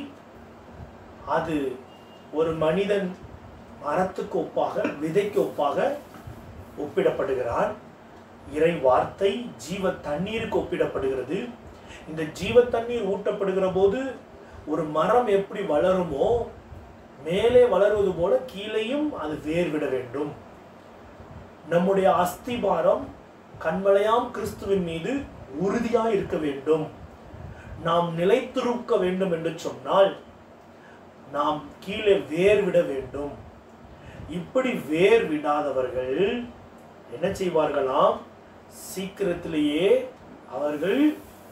Speaker 4: அது ஒரு மனிதன் மரத்துக்கு ஒப்பாக விதைக்கு ஒப்பாக ஒப்பிடப்படுகிறான் இறை வார்த்தை ஜீவ தண்ணீருக்கு ஒப்பிடப்படுகிறது இந்த ஜீவ தண்ணீர் ஊட்டப்படுகிற போது ஒரு மரம் எப்படி வளருமோ மேலே வளருவது போல கீழேயும் அது வேர் விட வேண்டும் நம்முடைய அஸ்திபாரம் கண்மலையாம் கிறிஸ்துவின் மீது உறுதியாய் இருக்க வேண்டும் நாம் நிலைத்திருக்க வேண்டும் என்று சொன்னால் நாம் கீழே வேர் விட வேண்டும் இப்படி வேர் விடாதவர்கள் என்ன செய்வார்களாம் சீக்கிரத்திலேயே அவர்கள்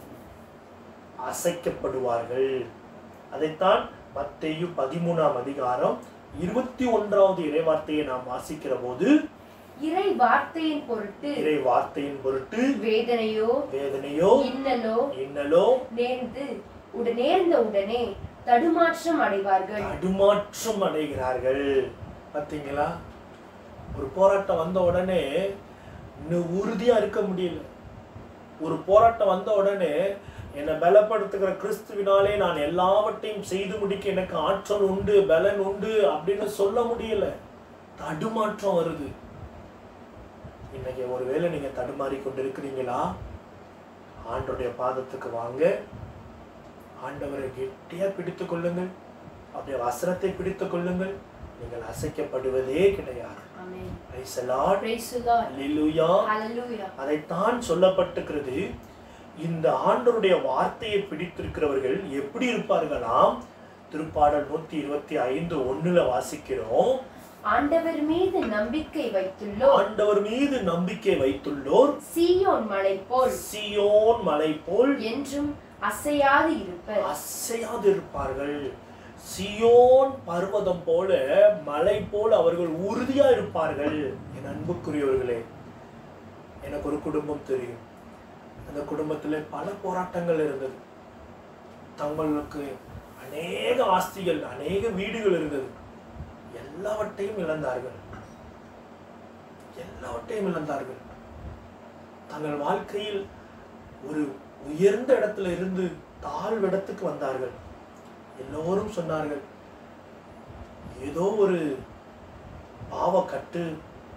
Speaker 4: அசைக்கப்படுவார்கள் அதைத்தான் மத்தேயு பதிமூணாம் அதிகாரம் இருபத்தி ஒன்றாவது இறைவார்த்தையை நாம் வாசிக்கிற போது
Speaker 2: இறை வார்த்தையின் பொருட்டு
Speaker 4: இறை வார்த்தையின் பொருட்டு
Speaker 2: வேதனையோ
Speaker 4: வேதனையோ
Speaker 2: இன்னலோ
Speaker 4: இன்னலோ
Speaker 2: நேர்ந்து உட நேர்ந்த உடனே தடுமாற்றம் அடைவார்கள்
Speaker 4: தடுமாற்றம் அடைகிறார்கள் பார்த்தீங்களா ஒரு போராட்டம் வந்த உடனே இன்னும் உறுதியா இருக்க முடியல ஒரு போராட்டம் வந்த உடனே என்னை பலப்படுத்துகிற கிறிஸ்துவினாலே நான் எல்லாவற்றையும் செய்து முடிக்க எனக்கு ஆற்றல் உண்டு பலன் உண்டு அப்படின்னு சொல்ல முடியல தடுமாற்றம் வருது இன்னைக்கு ஒருவேளை நீங்க தடுமாறி கொண்டிருக்கிறீங்களா ஆண்டோடைய பாதத்துக்கு வாங்க ஆண்டவரை கெட்டியா பிடித்துக் கொள்ளுங்கள் அப்படியே வசனத்தை பிடித்துக் கொள்ளுங்கள் நீங்கள் அசைக்கப்படுவதே கிடையாது
Speaker 2: ஆமென்
Speaker 4: Praise the Lord.
Speaker 2: Praise the Lord.
Speaker 4: Hallelujah.
Speaker 2: Hallelujah.
Speaker 4: அதைத்தான் சொல்லப்பட்டிருக்கிறது இந்த ஆண்டவருடைய வார்த்தையை பிடித்திருக்கிறவர்கள் எப்படி இருப்பார்களாம் திருப்பாடல் நூத்தி இருபத்தி ஐந்து ஒண்ணுல வாசிக்கிறோம்
Speaker 2: ஆண்டவர் மீது நம்பிக்கை வைத்துள்ளோர்
Speaker 4: ஆண்டவர் மீது நம்பிக்கை வைத்துள்ளோர்
Speaker 2: சீயோன் மலை போல்
Speaker 4: சியோன் மலை போல்
Speaker 2: என்றும் அசையாது இருப்பர்
Speaker 4: அசையாது இருப்பார்கள் சியோன் பர்வதம் போல மலை போல அவர்கள் உறுதியா இருப்பார்கள் என் அன்புக்குரியவர்களே எனக்கு ஒரு குடும்பம் தெரியும் அந்த குடும்பத்துல பல போராட்டங்கள் இருந்தது தங்களுக்கு அநேக ஆஸ்திகள் அநேக வீடுகள் இருந்தது எல்லாவற்றையும் இழந்தார்கள் எல்லாவற்றையும் இழந்தார்கள் தங்கள் வாழ்க்கையில் ஒரு உயர்ந்த இடத்துல இருந்து தாழ்விடத்துக்கு வந்தார்கள் எல்லோரும் சொன்னார்கள் ஏதோ ஒரு பாவக்கட்டு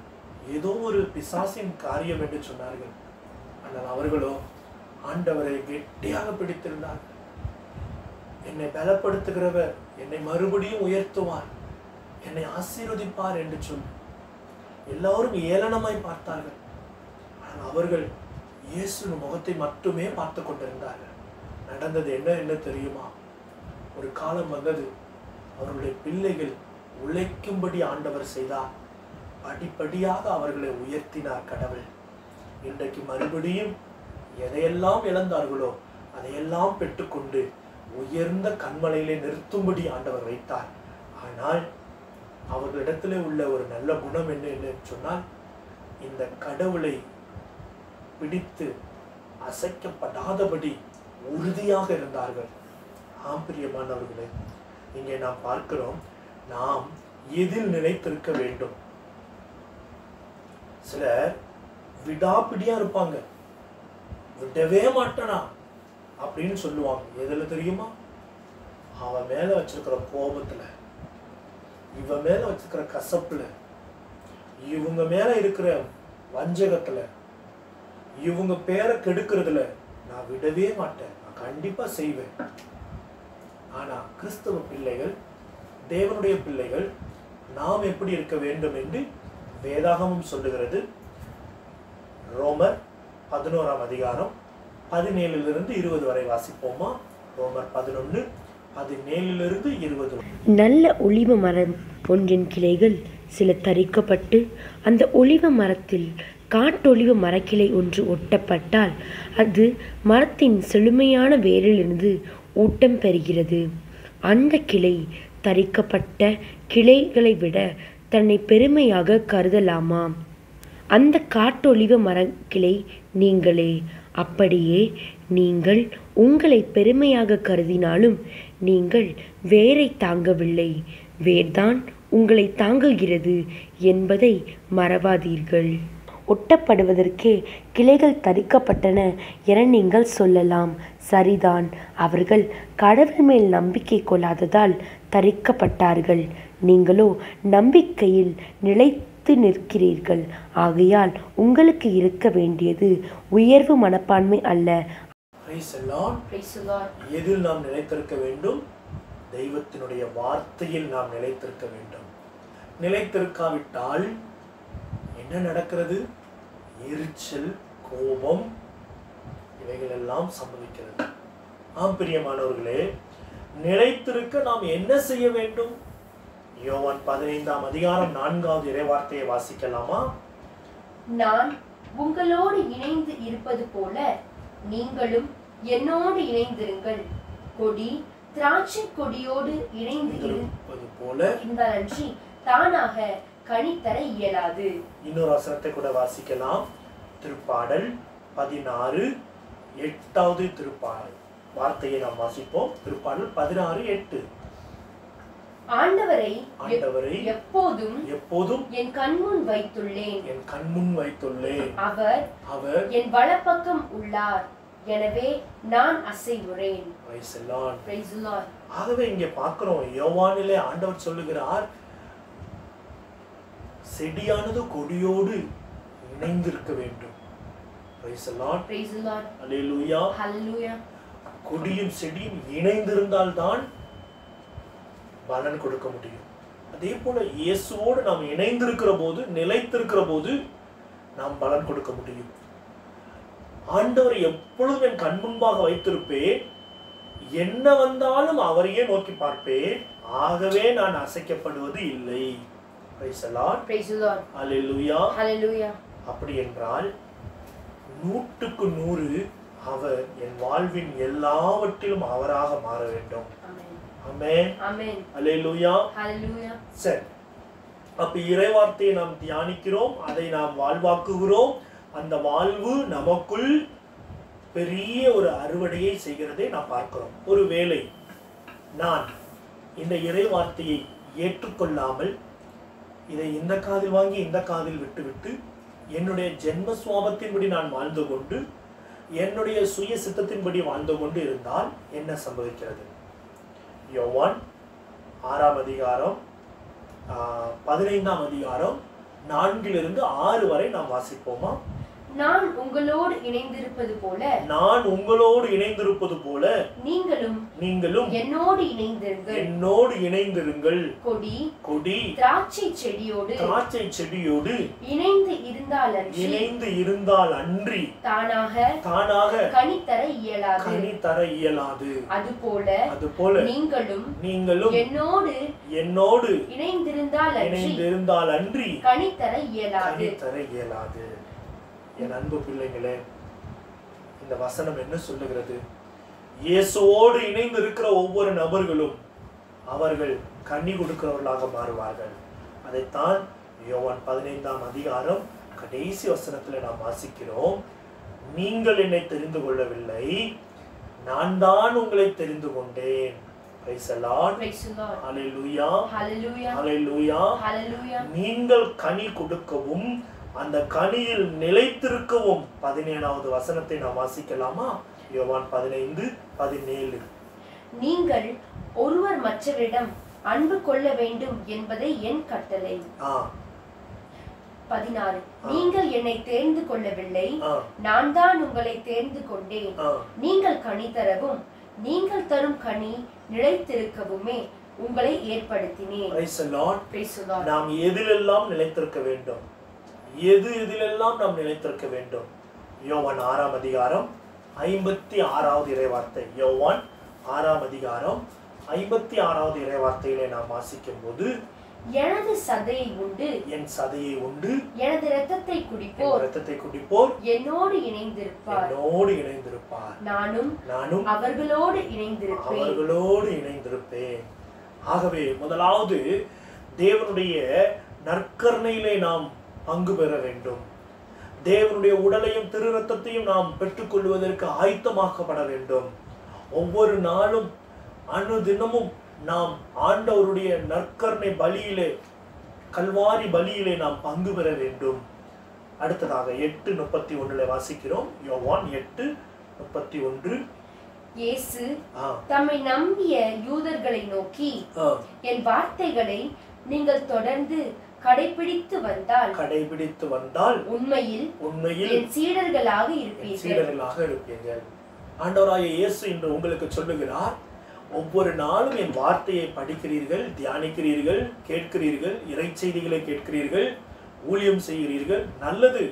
Speaker 4: ஏதோ ஒரு பிசாசின் காரியம் என்று சொன்னார்கள் ஆனால் அவர்களோ ஆண்டவரை கெட்டியாக பிடித்திருந்தார்கள் என்னை பலப்படுத்துகிறவர் என்னை மறுபடியும் உயர்த்துவார் என்னை ஆசீர்வதிப்பார் என்று சொல்லி எல்லாரும் ஏளனமாய் பார்த்தார்கள் ஆனால் அவர்கள் இயேசுவின் முகத்தை மட்டுமே பார்த்து கொண்டிருந்தார்கள் நடந்தது என்ன என்ன தெரியுமா ஒரு காலம் வந்தது அவர்களுடைய பிள்ளைகள் உழைக்கும்படி ஆண்டவர் செய்தார் படிப்படியாக அவர்களை உயர்த்தினார் கடவுள் இன்றைக்கு மறுபடியும் எதையெல்லாம் இழந்தார்களோ அதையெல்லாம் பெற்றுக்கொண்டு உயர்ந்த கண்மலையிலே நிறுத்தும்படி ஆண்டவர் வைத்தார் ஆனால் அவர்களிடத்திலே உள்ள ஒரு நல்ல குணம் என்ன என்று சொன்னால் இந்த கடவுளை பிடித்து அசைக்கப்படாதபடி உறுதியாக இருந்தார்கள் ஆம் பிரியமானவர்களே இங்கே நாம் பார்க்கிறோம் நாம் எதில் நிலைத்திருக்க வேண்டும் சிலர் விடாப்பிடியா இருப்பாங்க விடவே மாட்டனா அப்படின்னு சொல்லுவாங்க எதுல தெரியுமா அவன் மேல வச்சிருக்கிற கோபத்துல இவன் மேல வச்சிருக்கிற கசப்புல இவங்க மேல இருக்கிற வஞ்சகத்துல இவங்க பேரை கெடுக்கிறதுல நான் விடவே மாட்டேன் நான் கண்டிப்பா செய்வேன் ஆனா கிறிஸ்தவ பிள்ளைகள் தேவனுடைய பிள்ளைகள் நாம் எப்படி இருக்க வேண்டும் என்று வேதாகமம் சொல்லுகிறது ரோமர் பதினோராம் அதிகாரம் பதினேழிலிருந்து இருபது வரை வாசிப்போமா ரோமர் பதினொன்று பதினேழிலிருந்து இருபது வரை.
Speaker 5: நல்ல ஒளிவ மரம் ஒன்றின் கிளைகள் சில தரிக்கப்பட்டு அந்த ஒளிவ மரத்தில் காட்டொளிவ மரக்கிளை ஒன்று ஒட்டப்பட்டால் அது மரத்தின் செழுமையான வேரிலிருந்து ஊட்டம் பெறுகிறது அந்த கிளை தரிக்கப்பட்ட கிளைகளை விட தன்னை பெருமையாக கருதலாமா அந்த காட்டொளிவ மரக்கிளை நீங்களே அப்படியே நீங்கள் உங்களை பெருமையாக கருதினாலும் நீங்கள் வேரை தாங்கவில்லை வேர்தான் உங்களை தாங்குகிறது என்பதை மறவாதீர்கள் ஒட்டப்படுவதற்கே கிளைகள் தரிக்கப்பட்டன என நீங்கள் சொல்லலாம் சரிதான் அவர்கள் கடவுள் மேல் நம்பிக்கை கொள்ளாததால் தரிக்கப்பட்டார்கள் நீங்களோ நம்பிக்கையில் நிலைத்து நிற்கிறீர்கள் ஆகையால் உங்களுக்கு இருக்க வேண்டியது உயர்வு மனப்பான்மை அல்ல
Speaker 4: Praise the Lord.
Speaker 2: Praise the Lord.
Speaker 4: எதில் நாம் நிலைத்திருக்க வேண்டும் தெய்வத்தினுடைய வார்த்தையில் நாம் நிலைத்திருக்க வேண்டும் நிலைத்திருக்காவிட்டால் என்ன நடக்கிறது எரிச்சல் கோபம் இவைகள் எல்லாம் சம்பவிக்கிறது ஆம் பிரியமானவர்களே நிலைத்திருக்க நாம் என்ன செய்ய வேண்டும் யோவான் பதினைந்தாம் அதிகாரம் நான்காவது இறைவார்த்தையை வாசிக்கலாமா
Speaker 2: நான் உங்களோடு இணைந்து இருப்பது போல நீங்களும் என்னோடு இணைந்திருங்கள் கொடி திராட்சை கொடியோடு இணைந்து இரு-
Speaker 4: இருப்பது போல
Speaker 2: இருந்தாலன்றி தானாக கனி தர இயலாது
Speaker 4: இன்னொரு வசனத்தை கூட வாசிக்கலாம் திருப்பாடல் பதினாறு எட்டாவது திருப்பாடல் வார்த்தையை நாம் வாசிப்போம் திருப்பாடல் பதினாறு எட்டு
Speaker 2: ஆண்டவரை எப்-
Speaker 4: ஆண்டவரை
Speaker 2: எப்போதும்
Speaker 4: எப்போதும்
Speaker 2: என் கண்முன் வைத்துள்ளேன்
Speaker 4: என் கண்முன் வைத்துள்ளேன்
Speaker 2: அவர்
Speaker 4: அவர்
Speaker 2: என் வலப்பக்கம் உள்ளார் எனவே நான் அசைவுறேன்
Speaker 4: Praise the Lord.
Speaker 2: Praise the Lord.
Speaker 4: ஆகவே இங்கே பார்க்கிறோம் யோவானிலே ஆண்டவர் சொல்லுகிறார் செடியானது கொடியோடு இணைந்திருக்க வேண்டும் Praise the Lord.
Speaker 2: Praise the Lord.
Speaker 4: Hallelujah.
Speaker 2: Hallelujah.
Speaker 4: கொடியும் செடியும் இணைந்திருந்தால்தான் பலன் கொடுக்க முடியும் அதே போல இயேசுவோடு நாம் இணைந்திருக்கிற போது நிலைத்திருக்கிற போது நாம் பலன் கொடுக்க முடியும் ஆண்டவர் எப்பொழுதும் என் கண் முன்பாக வைத்திருப்பேன் என்ன வந்தாலும் அவரையே நோக்கி பார்ப்பேன் ஆகவே நான் அசைக்கப்படுவது இல்லை Praise the Lord.
Speaker 2: Praise the Lord.
Speaker 4: Hallelujah.
Speaker 2: Hallelujah.
Speaker 4: அப்படி என்றால் நூற்றுக்கு நூறு அவர் என் வாழ்வின் எல்லாவற்றிலும் அவராக மாற வேண்டும்
Speaker 2: Amen.
Speaker 4: ஆமென்
Speaker 2: Amen.
Speaker 4: அல்லேலூயா
Speaker 2: Hallelujah.
Speaker 4: சரி அப்ப இறைவார்த்தையை நாம் தியானிக்கிறோம் அதை நாம் வாழ்வாக்குகிறோம் அந்த வாழ்வு நமக்குள் பெரிய ஒரு அறுவடையை செய்கிறதை நாம் பார்க்கிறோம் ஒருவேளை நான் இந்த இறைவார்த்தையை ஏற்றுக்கொள்ளாமல் இதை இந்த காதில் வாங்கி இந்த காதில் விட்டுவிட்டு என்னுடைய ஜென்ம சுவாபத்தின்படி நான் வாழ்ந்து கொண்டு என்னுடைய சுய சித்தத்தின்படி வாழ்ந்து கொண்டு இருந்தால் என்ன சம்பவிக்கிறது யோவான் ஆறாம் அதிகாரம் ஆஹ், பதினைந்தாம் அதிகாரம் நான்கிலிருந்து ஆறு வரை நாம் வாசிப்போமா
Speaker 2: நான் உங்களோடு இணைந்திருப்பது போல
Speaker 4: நான் உங்களோடு இணைந்திருப்பது போல
Speaker 2: நீங்களும்
Speaker 4: நீங்களும்
Speaker 2: என்னோடு இணைந்திருங்கள்
Speaker 4: என்னோடு இணைந்திருங்கள்
Speaker 2: கொடி
Speaker 4: கொடி
Speaker 2: திராட்சை செடியோடு
Speaker 4: திராட்சை செடியோடு
Speaker 2: இணைந்து இருந்தாலன்றி
Speaker 4: இணைந்து இருந்தால் அன்றி
Speaker 2: தானாக
Speaker 4: தானாக
Speaker 2: கனி தர இயலாது
Speaker 4: கனி தர இயலாது
Speaker 2: அதுபோல
Speaker 4: அதுபோல
Speaker 2: நீங்களும்
Speaker 4: நீங்களும்
Speaker 2: என்னோடு
Speaker 4: என்னோடு
Speaker 2: இணைந்திருந்தால் அன்றி
Speaker 4: இணைந்து இருந்தால் அன்றி
Speaker 2: கனி தர இயலாது
Speaker 4: கனி தர இயலாது என் அன்பு பிள்ளைகளே இந்த வசனம் என்ன சொல்லுகிறது இயேசுவோடு இணைந்து இருக்கிற ஒவ்வொரு நபர்களும் அவர்கள் கனி கொடுக்கிறவர்களாக மாறுவார்கள் அதைத்தான் யோவான் பதினைந்தாம் அதிகாரம் கடைசி வசனத்துல நாம் வாசிக்கிறோம் நீங்கள் என்னை தெரிந்து கொள்ளவில்லை நான் தான் உங்களை தெரிந்து கொண்டேன் Praise the Lord.
Speaker 2: Praise the Lord.
Speaker 4: Hallelujah.
Speaker 2: Hallelujah.
Speaker 4: Hallelujah.
Speaker 2: Hallelujah.
Speaker 4: நீங்கள் கனி கொடுக்கவும் அந்த கனியில் நிலைத்திருக்கவும் பதினேழாவது வசனத்தை நாம் வாசிக்கலாமா யோவான் பதினைந்து பதினேழு
Speaker 2: நீங்கள் ஒருவர் மற்றவரிடம் அன்பு கொள்ள வேண்டும் என்பதே என் கட்டளை
Speaker 4: ஆ
Speaker 2: பதினாறு நீங்கள் என்னை தேர்ந்து கொள்ளவில்லை
Speaker 4: ஆ
Speaker 2: நான் தான் உங்களை தேர்ந்து கொண்டேன்
Speaker 4: ஆ
Speaker 2: நீங்கள் கனி தரவும் நீங்கள் தரும் கனி நிலைத்திருக்கவுமே உங்களை ஏற்படுத்தினேன்
Speaker 4: Praise the Lord.
Speaker 2: Praise the Lord.
Speaker 4: நாம் எதிலெல்லாம் நிலைத்திருக்க வேண்டும் எது எதிலெல்லாம் நாம் நிலைத்திருக்க வேண்டும் யோவான் ஆறாம் அதிகாரம் ஐம்பத்தி ஆறாவது இறைவார்த்தை யோவான் ஆறாம் அதிகாரம் ஐம்பத்தி ஆறாவது இறைவார்த்தையிலே நாம் வாசிக்கும் போது
Speaker 2: எனது சதையை உண்டு
Speaker 4: என் சதையை உண்டு
Speaker 2: எனது இரத்தத்தை
Speaker 4: என்
Speaker 2: குடிப்போர்
Speaker 4: இரத்தத்தை குடிப்போர்
Speaker 2: என்னோடு இணைந்திருப்பார்
Speaker 4: என்னோடு இணைந்திருப்பார்
Speaker 2: நானும்
Speaker 4: நானும்
Speaker 2: அவர்களோடு இணைந்திருப்பேன்
Speaker 4: அவர்களோடு இணைந்திருப்பேன் ஆகவே முதலாவது தேவனுடைய நற்கருணையிலே நாம் பங்கு பெற வேண்டும் தேவனுடைய உடலையும் திரு ரத்தத்தையும் நாம் பெற்றுக்கொள்வதற்கு ஆயத்தமாக்கப்பட வேண்டும் ஒவ்வொரு நாளும் அணு தினமும் நாம் ஆண்டவருடைய நற்கருணை பலியிலே கல்வாரி பலியிலே நாம் பங்கு பெற வேண்டும் அடுத்ததாக எட்டு முப்பத்தி ஒண்ணுல வாசிக்கிறோம் யோவான் எட்டு முப்பத்தி ஒன்று
Speaker 2: இயேசு
Speaker 4: ஆ
Speaker 2: தம்மை நம்பிய யூதர்களை நோக்கி
Speaker 4: ஆ
Speaker 2: என் வார்த்தைகளை நீங்கள் தொடர்ந்து கடைபிடித்து வந்தால்
Speaker 4: கடைபிடித்து வந்தால்
Speaker 2: உண்மையில்
Speaker 4: உண்மையில்
Speaker 2: என் சீடர்களாக
Speaker 4: என்
Speaker 2: இருப்பீர்கள்
Speaker 4: சீடர்களாக இருப்பீர்கள் ஆண்டவராகிய இயேசு இன்று உங்களுக்கு சொல்லுகிறார் ஒவ்வொரு நாளும் என் வார்த்தையை படிக்கிறீர்கள் தியானிக்கிறீர்கள் கேட்கிறீர்கள் இறை செய்திகளை கேட்கிறீர்கள் ஊழியம் செய்கிறீர்கள் நல்லது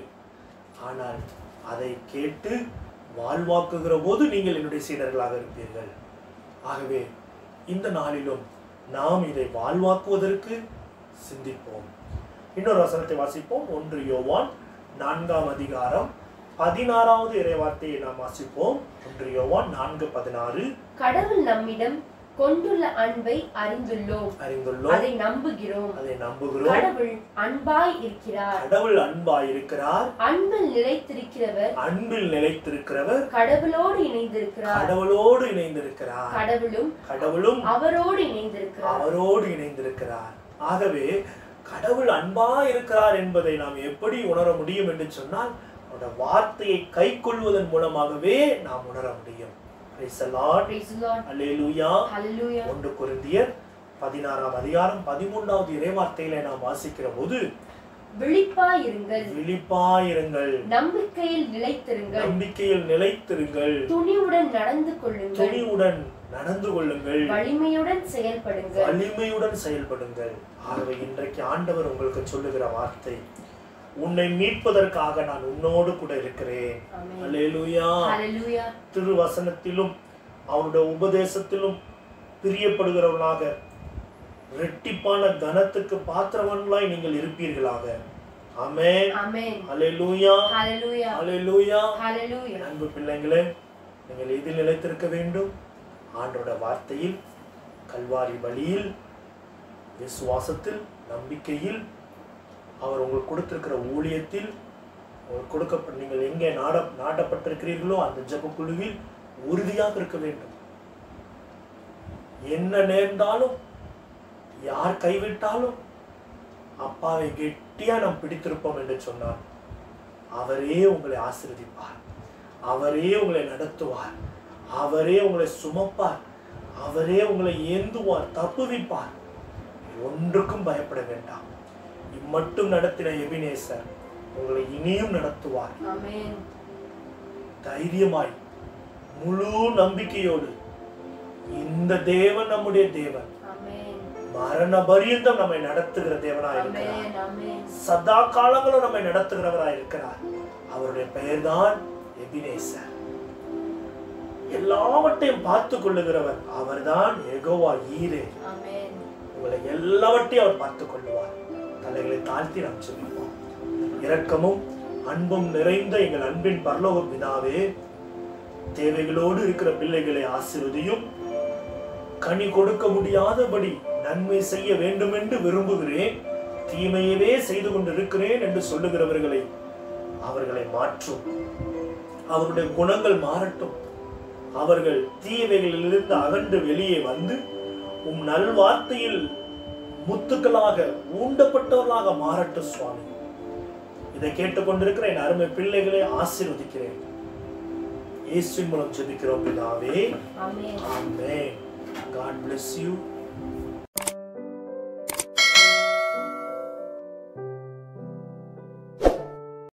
Speaker 4: ஆனால் அதை கேட்டு வாழ்வாக்குகிற போது நீங்கள் என்னுடைய சீடர்களாக இருப்பீர்கள் ஆகவே இந்த நாளிலும் நாம் இதை வாழ்வாக்குவதற்கு சிந்திப்போம் இன்னொரு வசனத்தை வாசிப்போம் ஒன்று யோவான் நான்காம் அதிகாரம் பதினாறாவது இறைவார்த்தையை நாம் வாசிப்போம் ஒன்று யோவான் நான்கு பதினாறு
Speaker 2: கடவுள் நம்மிடம் கொண்டுள்ள அன்பை அறிந்துள்ளோம்
Speaker 4: அறிந்துள்ளோம்
Speaker 2: அதை நம்புகிறோம்
Speaker 4: அதை நம்புகிறோம்
Speaker 2: கடவுள் அன்பாய் இருக்கிறார்
Speaker 4: கடவுள் அன்பாயிருக்கிறார்
Speaker 2: அன்பில் நிலைத்திருக்கிறவர்
Speaker 4: அன்பில் நிலைத்திருக்கிறவர்
Speaker 2: கடவுளோடு இணைந்திருக்கிறார்
Speaker 4: கடவுளோடு இணைந்திருக்கிறார்
Speaker 2: கடவுளும்
Speaker 4: கடவுளும்
Speaker 2: அவரோடு இணைந்திருக்கிறார்
Speaker 4: அவரோடு இணைந்திருக்கிறார் ஆகவே கடவுள் அன்பா இருக்கிறார் என்பதை நாம் எப்படி உணர முடியும் என்று சொன்னால் அவருடைய வார்த்தையை கை கொள்வதன் மூலமாகவே நாம் உணர முடியும் Praise the Lord.
Speaker 2: Praise the Lord.
Speaker 4: Hallelujah.
Speaker 2: Hallelujah.
Speaker 4: ஒன்று கொரிந்தியர் பதினாறாம் அதிகாரம் பதிமூன்றாவது இறைவார்த்தையில நாம் வாசிக்கிற போது
Speaker 2: விழிப்பாயிருங்கள்
Speaker 4: விழிப்பாயிருங்கள்
Speaker 2: நம்பிக்கையில் நிலைத்திருங்கள்
Speaker 4: நம்பிக்கையில் நிலைத்திருங்கள்
Speaker 2: துணிவுடன் நடந்து கொள்ளுங்கள்
Speaker 4: துணிவுடன் நடந்து கொள்ளுங்கள்
Speaker 2: வலிமையுடன் செயல்படுங்கள்
Speaker 4: வலிமையுடன் செயல்படுங்கள் ஆகவே இன்றைக்கு ஆண்டவர் உங்களுக்கு சொல்லுகிற வார்த்தை உன்னை மீட்பதற்காக நான் உன்னோடு கூட இருக்கிறேன்
Speaker 2: ஆமென்.
Speaker 4: அல்லேலூயா
Speaker 2: Hallelujah.
Speaker 4: திருவசனத்திலும் அவருடைய உபதேசத்திலும் பிரியப்படுகிறவர்களாக ரெட்டிப்பான கனத்துக்கு பாத்திரவன்களாய் நீங்கள் இருப்பீர்களாக ஆமென்
Speaker 2: Amen.
Speaker 4: அல்லேலூயா
Speaker 2: Hallelujah.
Speaker 4: அல்லேலூயா
Speaker 2: Hallelujah.
Speaker 4: அன்பு பிள்ளைங்களே நீங்கள் எதில் நிலைத்திருக்க வேண்டும் ஆண்டோட வார்த்தையில் கல்வாரி வழியில் விசுவாசத்தில் நம்பிக்கையில் அவர் உங்களுக்கு கொடுத்திருக்கிற ஊழியத்தில் அவர் கொடுக்கப்பட்ட நீங்கள் எங்கே நாட நாட்டப்பட்டிருக்கிறீர்களோ அந்த ஜெப குழுவில் உறுதியாக இருக்க வேண்டும் என்ன நேர்ந்தாலும் யார் கைவிட்டாலும் அப்பாவை கெட்டியா நாம் பிடித்திருப்போம் என்று சொன்னார் அவரே உங்களை ஆசீர்வதிப்பார் அவரே உங்களை நடத்துவார் அவரே உங்களை சுமப்பார் அவரே உங்களை ஏந்துவார் தப்புவிப்பார் ஒன்றுக்கும் பயப்பட வேண்டாம் இம்மட்டும் நடத்தின எபினேசர் உங்களை இனியும் நடத்துவார்
Speaker 2: ஆமென்
Speaker 4: தைரியமாய் முழு நம்பிக்கையோடு இந்த தேவன் நம்முடைய தேவன்
Speaker 2: ஆமென்
Speaker 4: மரண பரியந்தம் நம்மை நடத்துகிற தேவனாய் இருக்கிறார்
Speaker 2: ஆமென் ஆமென்
Speaker 4: சதா காலங்களும் நம்மை நடத்துகிறவராய் இருக்கிறார் அவருடைய பெயர்தான் எபினேசர் எல்லாவற்றையும் பார்த்து கொள்ளுகிறவர் அவர்தான் எகோவா ஈரே
Speaker 2: ஆமென்
Speaker 4: உங்களை எல்லாவற்றையும் அவர் பார்த்துக் கொள்ளுவார் தலைகளை தாழ்த்தி நாம் சொல்லுவோம் இரக்கமும் அன்பும் நிறைந்த எங்கள் அன்பின் பரலோக பிதாவே தேவைகளோடு இருக்கிற பிள்ளைகளை ஆசீர்வதியும் கனி கொடுக்க முடியாதபடி நன்மை செய்ய வேண்டும் என்று விரும்புகிறேன் தீமையவே செய்து கொண்டிருக்கிறேன் என்று சொல்லுகிறவர்களை அவர்களை மாற்றும் அவருடைய குணங்கள் மாறட்டும் அவர்கள் தீயவைகளிலிருந்து அகன்று வெளியே வந்து உம் நல்வார்த்தையில் முத்துக்களாக ஊண்டப்பட்டவர்களாக மாறட்டும் சுவாமி இதை கேட்டுக்கொண்டிருக்கிற என் அருமை பிள்ளைகளை ஆசீர்வதிக்கிறேன் இயேசுவின் மூலம் ஜெபிக்கிறோம் பிதாவே
Speaker 2: ஆமென்
Speaker 4: ஆமென் God bless you